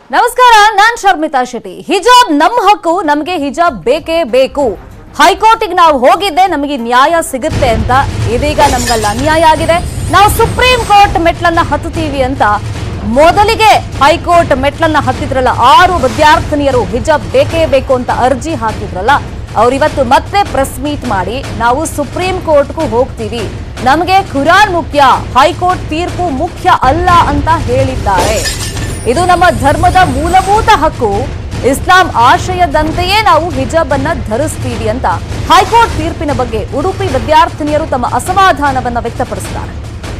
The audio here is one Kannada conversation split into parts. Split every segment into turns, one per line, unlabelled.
ನಮಸ್ಕಾರ ನಾನ್ ಶರ್ಮಿತಾ ಶೆಟ್ಟಿ ಹಿಜಾಬ್ ನಮ್ಮ ಹಕ್ಕು ನಮಗೆ ಹಿಜಾಬ್ ಬೇಕೇ ಬೇಕು ಹೈಕೋರ್ಟಿಗೆ ನಾವು ಹೋಗಿದ್ದೆ ನಮಗೆ ನ್ಯಾಯ ಸಿಗುತ್ತೆ ಅಂತ ಇದೀಗ ನಮ್ಗಲ್ಲ ಅನ್ಯಾಯ ಆಗಿದೆ ನಾವು ಸುಪ್ರೀಂ ಕೋರ್ಟ್ ಮೆಟ್ಲನ್ನ ಹತ್ತುತ್ತೀವಿ ಅಂತ ಮೊದಲಿಗೆ ಹೈಕೋರ್ಟ್ ಮೆಟ್ಲನ್ನ ಹತ್ತಿದ್ರಲ್ಲ ಆರು ವಿದ್ಯಾರ್ಥಿನಿಯರು ಹಿಜಾಬ್ ಬೇಕೇ ಬೇಕು ಅಂತ ಅರ್ಜಿ ಹಾಕಿದ್ರಲ್ಲ ಅವರಿವತ್ತು ಮತ್ತೆ ಪ್ರೆಸ್ ಮೀಟ್ ಮಾಡಿ ನಾವು ಸುಪ್ರೀಂ ಕೋರ್ಟ್ಗೂ ಹೋಗ್ತೀವಿ ನಮಗೆ ಖುರಾನ್ ಮುಖ್ಯ ಹೈಕೋರ್ಟ್ ತೀರ್ಪು ಮುಖ್ಯ ಅಲ್ಲ ಅಂತ ಹೇಳಿದ್ದಾರೆ ಇದು ನಮ್ಮ ಧರ್ಮದ ಮೂಲಭೂತ ಹಕ್ಕು ಇಸ್ಲಾಂ ಆಶಯದಂತೆಯೇ ನಾವು ಹಿಜಾಬ್ ಅನ್ನ ಧರಿಸ್ತೀವಿ ಅಂತ ಹೈಕೋರ್ಟ್ ತೀರ್ಪಿನ ಬಗ್ಗೆ ಉಡುಪಿ ವಿದ್ಯಾರ್ಥಿನಿಯರು ತಮ್ಮ ಅಸಮಾಧಾನವನ್ನ ವ್ಯಕ್ತಪಡಿಸಿದ್ದಾರೆ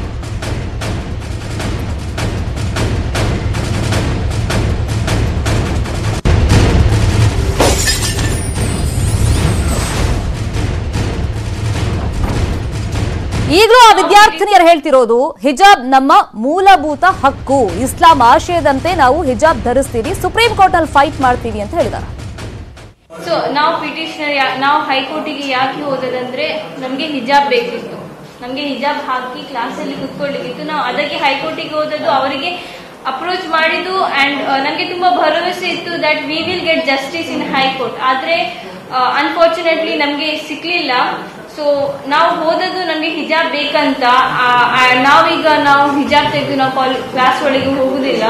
ಈಗಲೂ ಆ ವಿದ್ಯಾರ್ಥಿನಿಯರು ಹೇಳ್ತಿರೋದು ಹಿಜಾಬ್ ನಮ್ಮ ಮೂಲಭೂತ ಹಕ್ಕು ಇಸ್ಲಾಂ ಆಶಯದಂತೆ ನಾವು ಹಿಜಾಬ್ ಧರಿಸ್ತೀವಿ ಸುಪ್ರೀಂ ಕೋರ್ಟ್ ಅಲ್ಲಿ ಫೈಟ್ ಮಾಡ್ತೀವಿ ಅಂತ ಹೇಳಿದ್ದಾರೆ
ಸೊ ನಾವು ಪಿಟಿಷನರ್ ನಾವು ಹೈಕೋರ್ಟಿಗೆ ಯಾಕೆ ಹೋದದಂದ್ರೆ ನಮಗೆ ಹಿಜಾಬ್ ಬೇಕಿತ್ತು ನಮಗೆ ಹಿಜಾಬ್ ಹಾಕಿ ಕ್ಲಾಸಲ್ಲಿ ಕುತ್ಕೊಳ್ಳಿಕ್ಕಿತ್ತು ನಾವು ಅದಕ್ಕೆ ಹೈಕೋರ್ಟಿಗೆ ಹೋದದ್ದು ಅವರಿಗೆ ಅಪ್ರೋಚ್ ಮಾಡಿದ್ದು ಅಂಡ್ ನಮಗೆ ತುಂಬಾ ಭರವಸೆ ಇತ್ತು that we will get justice in high court ಆದ್ರೆ ಅನ್ಫಾರ್ಚುನೇಟ್ಲಿ ನಮಗೆ ಸಿಕ್ಲಿಲ್ಲ ಸೊ ನಾವು ಹೋದದ್ದು ನಮಗೆ ಹಿಜಾಬ್ ಬೇಕಂತ ಆ, ಆ, ನಾವೀಗ ನಾವು ಹಿಜಾಬ್ ತೆಗೆದು ನಾವು ಕ್ಲಾಸ್ ಒಳಗೆ ಹೋಗುದಿಲ್ಲ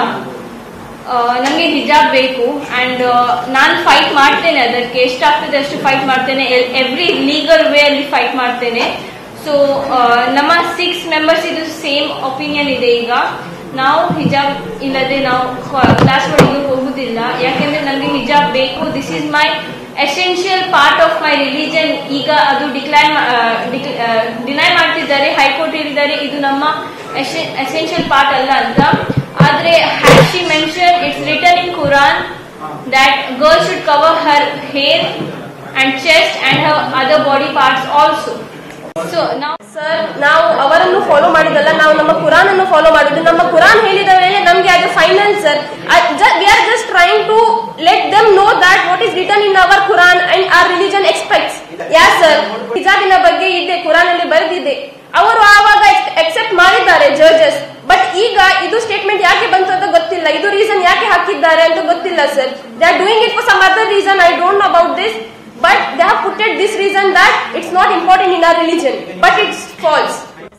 ನನಗೆ ಹಿಜಾಬ್ ಬೇಕು ಅಂಡ್ ನಾನು ಫೈಟ್ ಮಾಡ್ತೇನೆ ಅದಕ್ಕೆ ಎಷ್ಟಾಗ್ತದೆ ಅಷ್ಟು ಫೈಟ್ ಮಾಡ್ತೇನೆ ಎವ್ರಿ ಲೀಗಲ್ ವೇ ಅಲ್ಲಿ ಫೈಟ್ ಮಾಡ್ತೇನೆ ಸೊ ನಮ್ಮ ಸಿಕ್ಸ್ ಮೆಂಬರ್ಸ್ ಇದು ಸೇಮ್ ಒಪಿನಿಯನ್ ಇದೆ ಈಗ ನಾವು ಹಿಜಾಬ್ ಇಲ್ಲದೆ ನಾವು ಕ್ಲಾಸ್ ಒಳಗೆ ಹೋಗುದಿಲ್ಲ ಯಾಕೆಂದ್ರೆ ನನಗೆ ಹಿಜಾಬ್ ಬೇಕು this is my essential part of my religion ಈಗ ಅದು ಡಿಕ್ಲೈನ್ ಡಿನೈ ಮಾಡ್ತಿದ್ದಾರೆ ಹೈಕೋರ್ಟ್ ಹೇಳಿದ್ದಾರೆ ಇದು ನಮ್ಮ ಎಸೆನ್ಷಿಯಲ್ ಪಾರ್ಟ್ ಅಲ್ಲ ಅಂತ ಆದ್ರೆ has she mention it's written in Quran that girl should cover her hair and chest and her other body parts also so ನಾವು
ಸರ್ ನಾವು ಅವರನ್ನು ಫಾಲೋ ಮಾಡಿದಲ್ಲ ನಾವು ನಮ್ಮ ಕುರಾನ್ ಅನ್ನು ಫಾಲೋ ಮಾಡಿದ್ದು ನಮ್ಮ ಕುರಾನ್ ಹೇಳಿದ ಮೇಲೆ ನಮಗೆ ಅದು final sir we are just trying to let them know that what is written in our Quran and our religion expects yes sir ಹಿಜಾಬಿನ ಬಗ್ಗೆ ಇದೆ ಕುರಾನ್ ಅಲ್ಲಿ ಬರೆದಿದೆ ಅವರು ಆವಾಗ ಎಕ್ಸೆಪ್ಟ್ ಮಾಡಿದ್ದಾರೆ ಜಡ್ಜಸ್ ಬಟ್ ಈಗ ಇದು ಸ್ಟೇಟ್ಮೆಂಟ್ ಯಾಕೆ ಬಂತು ಅಂತ ಗೊತ್ತಿಲ್ಲ ಇದು ರೀಸನ್ ಯಾಕೆ ಹಾಕಿದ್ದಾರೆ ಅಂತ ಗೊತ್ತಿಲ್ಲ sir they are doing it for some other reason I don't know about this but they have put it this reason that it's not important in our religion but it's false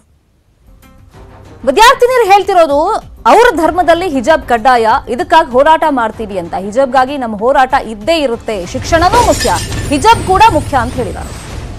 ವಿದ್ಯಾರ್ಥಿನಿಯರು ಹೇಳ್ತಿರೋದು ಅವ್ರ ಧರ್ಮದಲ್ಲಿ ಹಿಜಾಬ್ ಕಡ್ಡಾಯ ಇದಕ್ಕಾಗಿ ಹೋರಾಟ ಮಾಡ್ತೀವಿ ಅಂತ ಹಿಜಾಬ್ಗಾಗಿ ನಮ್ಮ ಹೋರಾಟ ಇದ್ದೇ ಇರುತ್ತೆ ಶಿಕ್ಷಣನೂ ಮುಖ್ಯ ಹಿಜಾಬ್ ಕೂಡ ಮುಖ್ಯ ಅಂತ ಹೇಳಿದ್ದಾರೆ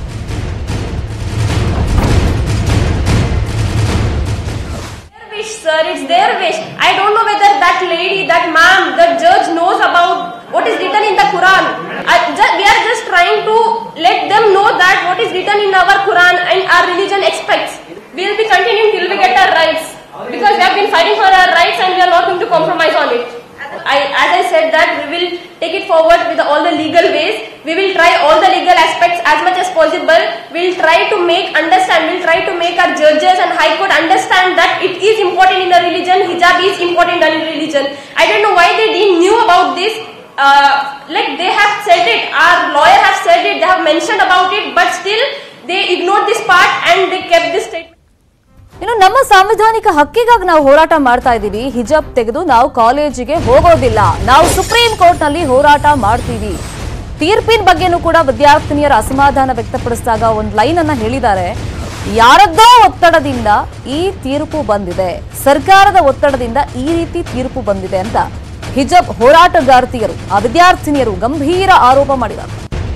their wish sir it's their wish i don't know whether that lady that ma'am the judge knows about what is written in the quran I, ju- we are just trying to let them know that what is written in our quran and our religion expects we will be continuing till we get our rights because we have been fighting for our rights and we are not going to compromise on it I, as I said that we will take it forward with all the legal ways. We will try all the legal aspects as much as possible. We'll try to make understand. We'll try to make our judges and High Court understand that it is important in a religion. Hijab is important in a religion. I don't know why they didn't knew about this. Uh, like they have said it. Our lawyer have said it. They have mentioned about it, but still they ignored this part and they kept this statement.
ಇನ್ನು ನಮ್ಮ ಸಾಂವಿಧಾನಿಕ ಹಕ್ಕಿಗಾಗಿ ನಾವು ಹೋರಾಟ ಮಾಡ್ತಾ ಇದ್ದೀವಿ ಹಿಜಾಬ್ ತೆಗೆದು ನಾವು ಕಾಲೇಜಿಗೆ ಹೋಗೋದಿಲ್ಲ ನಾವು ಸುಪ್ರೀಂ ಕೋರ್ಟ್ ನಲ್ಲಿ ಹೋರಾಟ ಮಾಡ್ತೀವಿ ತೀರ್ಪಿನ ಬಗ್ಗೆನೂ ಕೂಡ ವಿದ್ಯಾರ್ಥಿನಿಯರ ಅಸಮಾಧಾನ ವ್ಯಕ್ತಪಡಿಸಿದಾಗ ಒಂದು ಲೈನ್ ಅನ್ನ ಹೇಳಿದ್ದಾರೆ ಯಾರದ್ದೋ ಒತ್ತಡದಿಂದ ಈ ತೀರ್ಪು ಬಂದಿದೆ ಸರ್ಕಾರದ ಒತ್ತಡದಿಂದ ಈ ರೀತಿ ತೀರ್ಪು ಬಂದಿದೆ ಅಂತ ಹಿಜಾಬ್ ಹೋರಾಟಗಾರ್ತಿಯರು ಆ ವಿದ್ಯಾರ್ಥಿನಿಯರು ಗಂಭೀರ ಆರೋಪ ಮಾಡಿದ್ದಾರೆ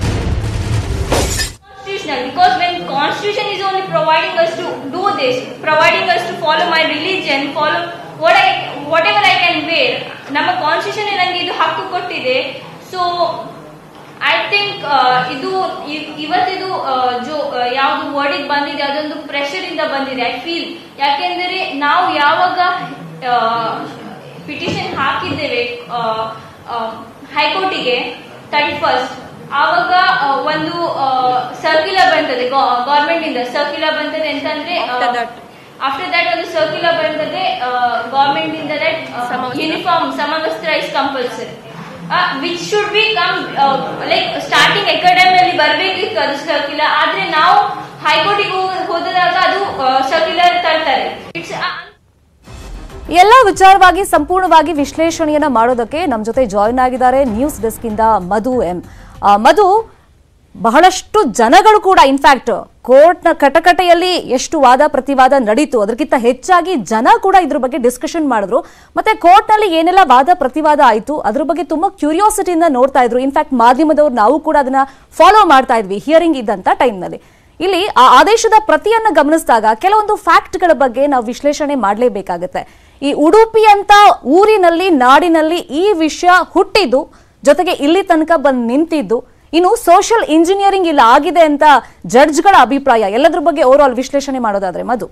constitutional because when constitution is only providing us to do this providing us to follow my religion follow what i whatever i can wear ನಮ್ಮ ಕಾನ್ಸ್ಟಿಟ್ಯೂಷನ್ ನನಗೆ ಇದು ಹಕ್ಕು ಕೊಟ್ಟಿದೆ ಸೊ ಐ ಥಿಂಕ್ ಇದು ಇ- ಇವತ್ತಿದು ಜೋ ಯಾವುದು ವರ್ಡಿಗೆ ಬಂದಿದೆ ಅದೊಂದು ಪ್ರೆಷರ್ ಇಂದ ಬಂದಿದೆ ಐ ಫೀಲ್ ಯಾಕೆಂದರೆ ನಾವು ಯಾವಾಗ ಪಿಟಿಷನ್ ಹಾಕಿದ್ದೇವೆ ಹೈಕೋರ್ಟಿಗೆ ತರ್ಟಿ ಫಸ್ಟ್ ಆವಾಗ ಆ, ಒಂದು ಸರ್ಕ್ಯುಲರ್ ಬರ್ತದೆ ಗೌರ್ಮೆಂಟ್ ಇಂದ ಸರ್ಕ್ಯುಲರ್ ಬರ್ತದೆ ಅಂತಂದ್ರೆ ಆಫ್ಟರ್ ದಟ್ ಒಂದು ಸರ್ಕ್ಯುಲರ್ ಬರ್ತದೆ ಗೌರ್ಮೆಂಟ್ ಇಂದ ದಟ್ ಯೂನಿಫಾರ್ಮ್ ಸಮವಸ್ತ್ರ is compulsory which should be come like starting academy ಅಲ್ಲಿ ಬರ್ಬೇಕಿತ್ತು ಅದು ಸರ್ಕ್ಯುಲರ್ ಆದ್ರೆ ನಾವು ಹೈಕೋರ್ಟಿಗೆ ಹೋದಾಗ ಅದು ಸರ್ಕ್ಯುಲರ್ ತರ್ತಾರೆ ಇಟ್ಸ್
ಎಲ್ಲ ವಿಚಾರವಾಗಿ ಸಂಪೂರ್ಣವಾಗಿ ವಿಶ್ಲೇಷಣೆಯನ್ನ ಮಾಡೋದಕ್ಕೆ ನಮ್ಮ ಜೊತೆ ಜಾಯಿನ್ ಆಗಿದ್ದಾರೆ ನ್ಯೂಸ್ ಡೆಸ್ಕ್ ಇಂದ ಮಧು ಎಂ ಆ, ಮಧು ಬಹಳಷ್ಟು ಜನಗಳು ಕೂಡ ಇನ್ಫ್ಯಾಕ್ಟ್ ಕೋರ್ಟ್ನ ಕಟಕಟೆಯಲ್ಲಿ ಎಷ್ಟು ವಾದ ಪ್ರತಿವಾದ ನಡೀತು ಅದಕ್ಕಿಂತ ಹೆಚ್ಚಾಗಿ ಜನ ಕೂಡ ಇದ್ರ ಬಗ್ಗೆ ಡಿಸ್ಕಷನ್ ಮಾಡಿದ್ರು ಮತ್ತೆ ಕೋರ್ಟ್ನಲ್ಲಿ ಏನೆಲ್ಲ ವಾದ ಪ್ರತಿವಾದ ಆಯಿತು ಅದ್ರ ಬಗ್ಗೆ ತುಂಬಾ ಕ್ಯೂರಿಯಾಸಿಟಿಯಿಂದ ನೋಡ್ತಾ ಇದ್ರು ಇನ್ಫ್ಯಾಕ್ಟ್ ಮಾಧ್ಯಮದವ್ರು ನಾವು ಕೂಡ ಅದನ್ನ ಫಾಲೋ ಮಾಡ್ತಾ ಇದ್ವಿ ಹಿಯರಿಂಗ್ ಇದ್ದಂತ ಟೈಮ್ನಲ್ಲಿ ಇಲ್ಲಿ ಆ ಆದೇಶದ ಪ್ರತಿಯನ್ನ ಗಮನಿಸಿದಾಗ ಕೆಲವೊಂದು ಫ್ಯಾಕ್ಟ್ಗಳ ಬಗ್ಗೆ ನಾವು ವಿಶ್ಲೇಷಣೆ ಮಾಡಲೇಬೇಕಾಗುತ್ತೆ ಈ ಉಡುಪಿ ಅಂತ ಊರಿನಲ್ಲಿ ನಾಡಿನಲ್ಲಿ ಈ ವಿಷಯ ಹುಟ್ಟಿದ್ದು ಜೊತೆಗೆ ಇಲ್ಲಿ ತನಕ ಬಂದು ನಿಂತಿದ್ದು ಇನ್ನು ಸೋಷಿಯಲ್ ಇಂಜಿನಿಯರಿಂಗ್ ಇಲ್ಲಿ ಆಗಿದೆ ಅಂತ ಜಡ್ಜ್ಗಳ ಅಭಿಪ್ರಾಯ ಎಲ್ಲದ್ರ ಬಗ್ಗೆ ಓವರ್ ಆಲ್ ವಿಶ್ಲೇಷಣೆ ಮಾಡೋದಾದ್ರೆ ಮಧು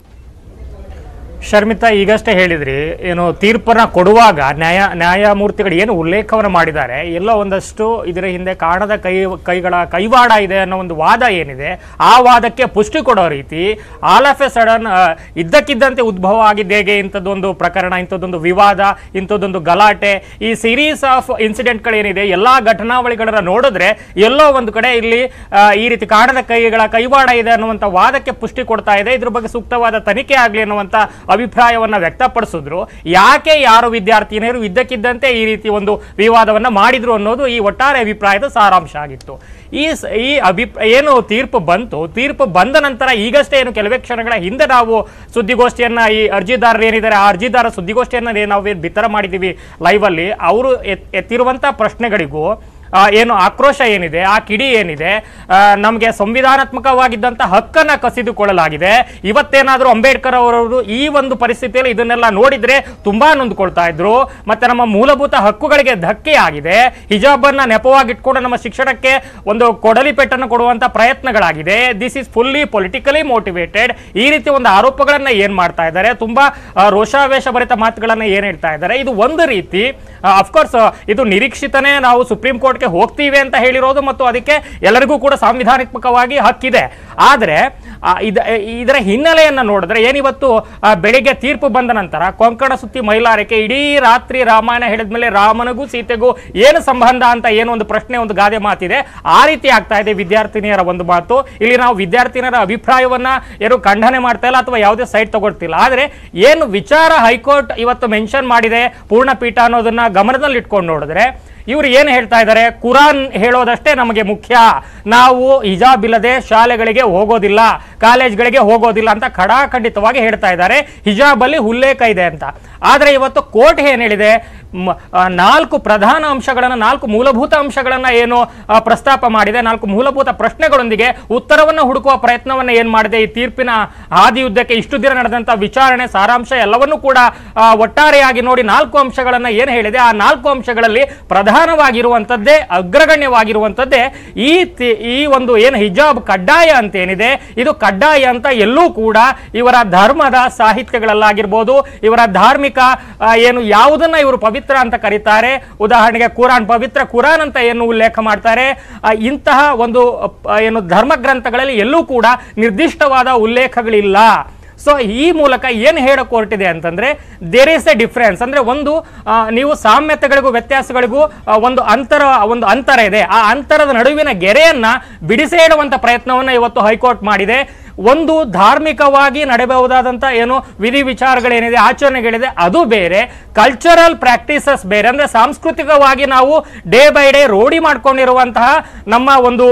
ಶರ್ಮಿತಾ ಈಗಷ್ಟೇ ಹೇಳಿದ್ರಿ ಏನು ತೀರ್ಪನ್ನ ಕೊಡುವಾಗ ನ್ಯಾಯ ನ್ಯಾಯಮೂರ್ತಿಗಳು ಏನು ಉಲ್ಲೇಖವನ್ನು ಮಾಡಿದ್ದಾರೆ ಎಲ್ಲೋ ಒಂದಷ್ಟು ಇದರ ಹಿಂದೆ ಕಾಣದ ಕೈ ಕೈಗಳ ಕೈವಾಡ ಇದೆ ಅನ್ನೋ ಒಂದು ವಾದ ಏನಿದೆ ಆ ವಾದಕ್ಕೆ ಪುಷ್ಟಿ ಕೊಡೋ ರೀತಿ ಆಲ್ ಆಫ್ ಎ ಸಡನ್ ಇದ್ದಕ್ಕಿದ್ದಂತೆ ಉದ್ಭವ ಆಗಿದ್ದು ಹೇಗೆ ಇಂಥದ್ದೊಂದು ಪ್ರಕರಣ ಇಂಥದ್ದೊಂದು ವಿವಾದ ಇಂಥದ್ದೊಂದು ಗಲಾಟೆ ಈ ಸೀರೀಸ್ ಆಫ್ ಇನ್ಸಿಡೆಂಟ್ಗಳೇನಿದೆ ಎಲ್ಲಾ ಘಟನಾವಳಿಗಳನ್ನ ನೋಡಿದ್ರೆ ಎಲ್ಲೋ ಒಂದು ಕಡೆ ಇಲ್ಲಿ ಆ, ಈ ರೀತಿ ಕಾಣದ ಕೈಗಳ ಕೈವಾಡ ಇದೆ ಅನ್ನುವಂಥ ವಾದಕ್ಕೆ ಪುಷ್ಟಿ ಕೊಡ್ತಾ ಇದೆ ಇದ್ರ ಬಗ್ಗೆ ಸೂಕ್ತವಾದ ತನಿಖೆ ಆಗಲಿ ಅನ್ನುವಂಥ ಅಭಿಪ್ರಾಯವನ್ನ ವ್ಯಕ್ತಪಡಿಸಿದ್ರು ಯಾಕೆ ಯಾರು ವಿದ್ಯಾರ್ಥಿನಿಯರು ಇದ್ದಕ್ಕಿದ್ದಂತೆ ಈ ರೀತಿ ಒಂದು ವಿವಾದವನ್ನ ಮಾಡಿದ್ರು ಅನ್ನೋದು ಈ ಒಟ್ಟಾರೆ ಅಭಿಪ್ರಾಯದ ಸಾರಾಂಶ ಆಗಿತ್ತು ಈ ಸ- ಈ ಅಭಿಪ್ರಾಯ ಏನು ತೀರ್ಪು ಬಂತು ತೀರ್ಪು ಬಂದ ನಂತರ ಈಗಷ್ಟೇ ಏನು ಕೆಲವೇ ಕ್ಷಣಗಳ ಹಿಂದೆ ನಾವು ಸುದ್ದಿಗೋಷ್ಠಿಯನ್ನ ಈ ಅರ್ಜಿದಾರರು ಏನಿದ್ದಾರೆ ಆ ಅರ್ಜಿದಾರ ಸುದ್ದಿಗೋಷ್ಠಿಯನ್ನ ಏನ್ ನಾವು ಏನ್ ಬಿತ್ತರ ಮಾಡಿದ್ದೀವಿ ಲೈವ್ ಅಲ್ಲಿ ಅವರು ಎತ್- ಎತ್ತಿರುವಂತ ಪ್ರಶ್ನೆಗಳಿಗೂ ಆ, ಏನು ಆಕ್ರೋಶ ಏನಿದೆ ಆ ಕಿಡಿ ಏನಿದೆ ನಮಗೆ ಸಂವಿಧಾನಾತ್ಮಕವಾಗಿದ್ದಂಥ ಹಕ್ಕನ್ನ ಕಸಿದುಕೊಳ್ಳಲಾಗಿದೆ ಇವತ್ತೇನಾದರೂ ಅಂಬೇಡ್ಕರ್ ಅವರವರು ಈ ಒಂದು ಪರಿಸ್ಥಿತಿಯಲ್ಲಿ ಇದನ್ನೆಲ್ಲ ನೋಡಿದ್ರೆ ತುಂಬಾ ನೊಂದ್ಕೊಳ್ತಾ ಇದ್ರು ಮತ್ತೆ ನಮ್ಮ ಮೂಲಭೂತ ಹಕ್ಕುಗಳಿಗೆ ಧಕ್ಕೆ ಆಗಿದೆ ಹಿಜಾಬನ್ನ ನೆಪವಾಗಿಟ್ಕೊಂಡು ನಮ್ಮ ಶಿಕ್ಷಣಕ್ಕೆ ಒಂದು ಕೊಡಲಿ ಪೆಟ್ಟನ್ನು ಕೊಡುವಂತ ಪ್ರಯತ್ನಗಳಾಗಿದೆ this is fully politically motivated ಈ ರೀತಿ ಒಂದು ಆರೋಪಗಳನ್ನ ಏನ್ ಮಾಡ್ತಾ ಇದ್ದಾರೆ ತುಂಬಾ ಆ, ರೋಷಾವೇಶ ಭರಿತ ಮಾತುಗಳನ್ನ ಏನ್ ಹೇಳ್ತಾ ಇದ್ದಾರೆ ಇದು ಒಂದು ರೀತಿ ಅಫ್ಕೋರ್ಸ್ ಇದು ನಿರೀಕ್ಷಿತನೇ ನಾವು ಸುಪ್ರೀಂ ಕೋರ್ಟ್ಗೆ ಹೋಗ್ತೀವಿ ಅಂತ ಹೇಳಿರೋದು ಮತ್ತು ಅದಕ್ಕೆ ಎಲ್ಲರಿಗೂ ಕೂಡ ಸಾಂವಿಧಾನಿಕವಾಗಿ ಹಕ್ಕಿದೆ ಆದ್ರೆ ಆ, ಇದ- ಇದರ ಹಿನ್ನೆಲೆಯನ್ನ ನೋಡಿದ್ರೆ ಏನಿವತ್ತು ಆ, ಬೆಳಿಗ್ಗೆ ತೀರ್ಪು ಬಂದ ನಂತರ ಕೊಂಕಣ ಸುತ್ತಿ ಮೈಲಾರಿಕೆ ಇಡೀ ರಾತ್ರಿ ರಾಮಾಯಣ ಹೇಳಿದ್ಮೇಲೆ ರಾಮನಿಗೂ ಸೀತೆಗೂ ಏನು ಸಂಬಂಧ ಅಂತ ಏನು ಒಂದು ಪ್ರಶ್ನೆ ಒಂದು ಗಾದೆ ಮಾತಿದೆ ಆ ರೀತಿ ಆಗ್ತಾ ಇದೆ ವಿದ್ಯಾರ್ಥಿನಿಯರ ಒಂದು ಮಾತು ಇಲ್ಲಿ ನಾವು ವಿದ್ಯಾರ್ಥಿನಿಯರ ಅಭಿಪ್ರಾಯವನ್ನ ಏನು ಖಂಡನೆ ಮಾಡ್ತಾ ಇಲ್ಲ ಅಥವಾ ಯಾವುದೇ ಸೈಟ್ ತಗೊಳ್ತಿಲ್ಲ ಆದ್ರೆ ಏನು ವಿಚಾರ ಹೈಕೋರ್ಟ್ ಇವತ್ತು ಮೆನ್ಷನ್ ಮಾಡಿದೆ ಪೂರ್ಣಪೀಠ ಅನ್ನೋದನ್ನ ಗಮನದಲ್ಲಿ ಇಟ್ಕೊಂಡು ನೋಡಿದ್ರೆ ಇವ್ರು ಏನು ಹೇಳ್ತಾ ಇದ್ದಾರೆ ಕುರಾನ್ ಹೇಳೋದಷ್ಟೇ ನಮಗೆ ಮುಖ್ಯ ನಾವು ಹಿಜಾಬ್ ಇಲ್ಲದೆ ಶಾಲೆಗಳಿಗೆ ಹೋಗೋದಿಲ್ಲ ಕಾಲೇಜ್ಗಳಿಗೆ ಹೋಗೋದಿಲ್ಲ ಅಂತ ಖಡಾಖಂಡಿತವಾಗಿ ಹೇಳ್ತಾ ಇದ್ದಾರೆ ಹಿಜಾಬ್ ಅಲ್ಲಿ ಉಲ್ಲೇಖ ಇದೆ ಅಂತ ಆದ್ರೆ ಇವತ್ತು ಕೋರ್ಟ್ ಏನ್ ಹೇಳಿದೆ ಮ- ಆ, ನಾಲ್ಕು ಪ್ರಧಾನ ಅಂಶಗಳನ್ನ ನಾಲ್ಕು ಮೂಲಭೂತ ಅಂಶಗಳನ್ನ ಏನು ಆ, ಪ್ರಸ್ತಾಪ ಮಾಡಿದೆ ನಾಲ್ಕು ಮೂಲಭೂತ ಪ್ರಶ್ನೆಗಳೊಂದಿಗೆ ಉತ್ತರವನ್ನ ಹುಡುಕುವ ಪ್ರಯತ್ನವನ್ನ ಏನ್ ಮಾಡಿದೆ ಈ ತೀರ್ಪಿನ ಹಾದಿಯುದ್ದಕ್ಕೆ ಇಷ್ಟು ದಿನ ನಡೆದಂತ ವಿಚಾರಣೆ ಸಾರಾಂಶ ಎಲ್ಲವನ್ನೂ ಕೂಡ ಆ, ಒಟ್ಟಾರೆಯಾಗಿ ನೋಡಿ ನಾಲ್ಕು ಅಂಶಗಳನ್ನ ಏನ್ ಹೇಳಿದೆ ಆ ನಾಲ್ಕು ಅಂಶಗಳಲ್ಲಿ ಪ್ರಧಾನವಾಗಿರುವಂತದ್ದೇ ಅಗ್ರಗಣ್ಯವಾಗಿರುವಂತದ್ದೇ ಈ ತಿ- ಈ ಒಂದು ಏನು ಹಿಜಾಬ್ ಕಡ್ಡಾಯ ಅಂತ ಏನಿದೆ ಇದು ಕಡ್ಡಾಯ ಅಂತ ಎಲ್ಲೂ ಕೂಡ ಇವರ ಧರ್ಮದ ಸಾಹಿತ್ಯಗಳಲ್ಲಾಗಿರ್ಬೋದು ಇವರ ಧಾರ್ಮಿಕ ಆ, ಏನು ಯಾವುದನ್ನ ಇವರು ಪವಿತ್ರ ಅಂತ ಕರೀತಾರೆ ಉದಾಹರಣೆಗೆ ಕುರಾನ್ ಪವಿತ್ರ ಕುರಾನ್ ಅಂತ ಏನು ಉಲ್ಲೇಖ ಮಾಡ್ತಾರೆ ಆ, ಇಂತಹ ಒಂದು ಆ, ಏನು ಧರ್ಮ ಗ್ರಂಥಗಳಲ್ಲಿ ಎಲ್ಲೂ ಕೂಡ ನಿರ್ದಿಷ್ಟವಾದ ಉಲ್ಲೇಖಗಳಿಲ್ಲ ಸೊ ಈ ಮೂಲಕ ಏನು ಹೇಳಕ್ ಹೊರಟಿದೆ ಅಂತಂದ್ರೆ ದೇರ್ ಇಸ್ ಎ ಡಿಫ್ರೆನ್ಸ್ ಅಂದ್ರೆ ಒಂದು ಆ, ನೀವು ಸಾಮ್ಯತೆಗಳಿಗೂ ವ್ಯತ್ಯಾಸಗಳಿಗೂ ಆ, ಒಂದು ಅಂತರ ಒಂದು ಅಂತರ ಇದೆ ಆ ಅಂತರದ ನಡುವಿನ ಗೆರೆಯನ್ನ ಬಿಡಿಸಿ ಹೇಳುವಂತ ಪ್ರಯತ್ನವನ್ನ ಇವತ್ತು ಹೈಕೋರ್ಟ್ ಮಾಡಿದೆ ಒಂದು ಧಾರ್ಮಿಕವಾಗಿ ನಡೆಯಬಹುದಾದಂಥ ಏನು ವಿಧಿ ವಿಚಾರಗಳೇನಿದೆ ಆಚರಣೆಗಳಿದೆ ಅದು ಬೇರೆ ಕಲ್ಚರಲ್ ಪ್ರಾಕ್ಟೀಸಸ್ ಬೇರೆ ಅಂದ್ರೆ ಸಾಂಸ್ಕೃತಿಕವಾಗಿ ನಾವು ಡೇ ಬೈ ಡೇ ರೂಢಿ ಮಾಡ್ಕೊಂಡಿರುವಂತಹ ನಮ್ಮ ಒಂದು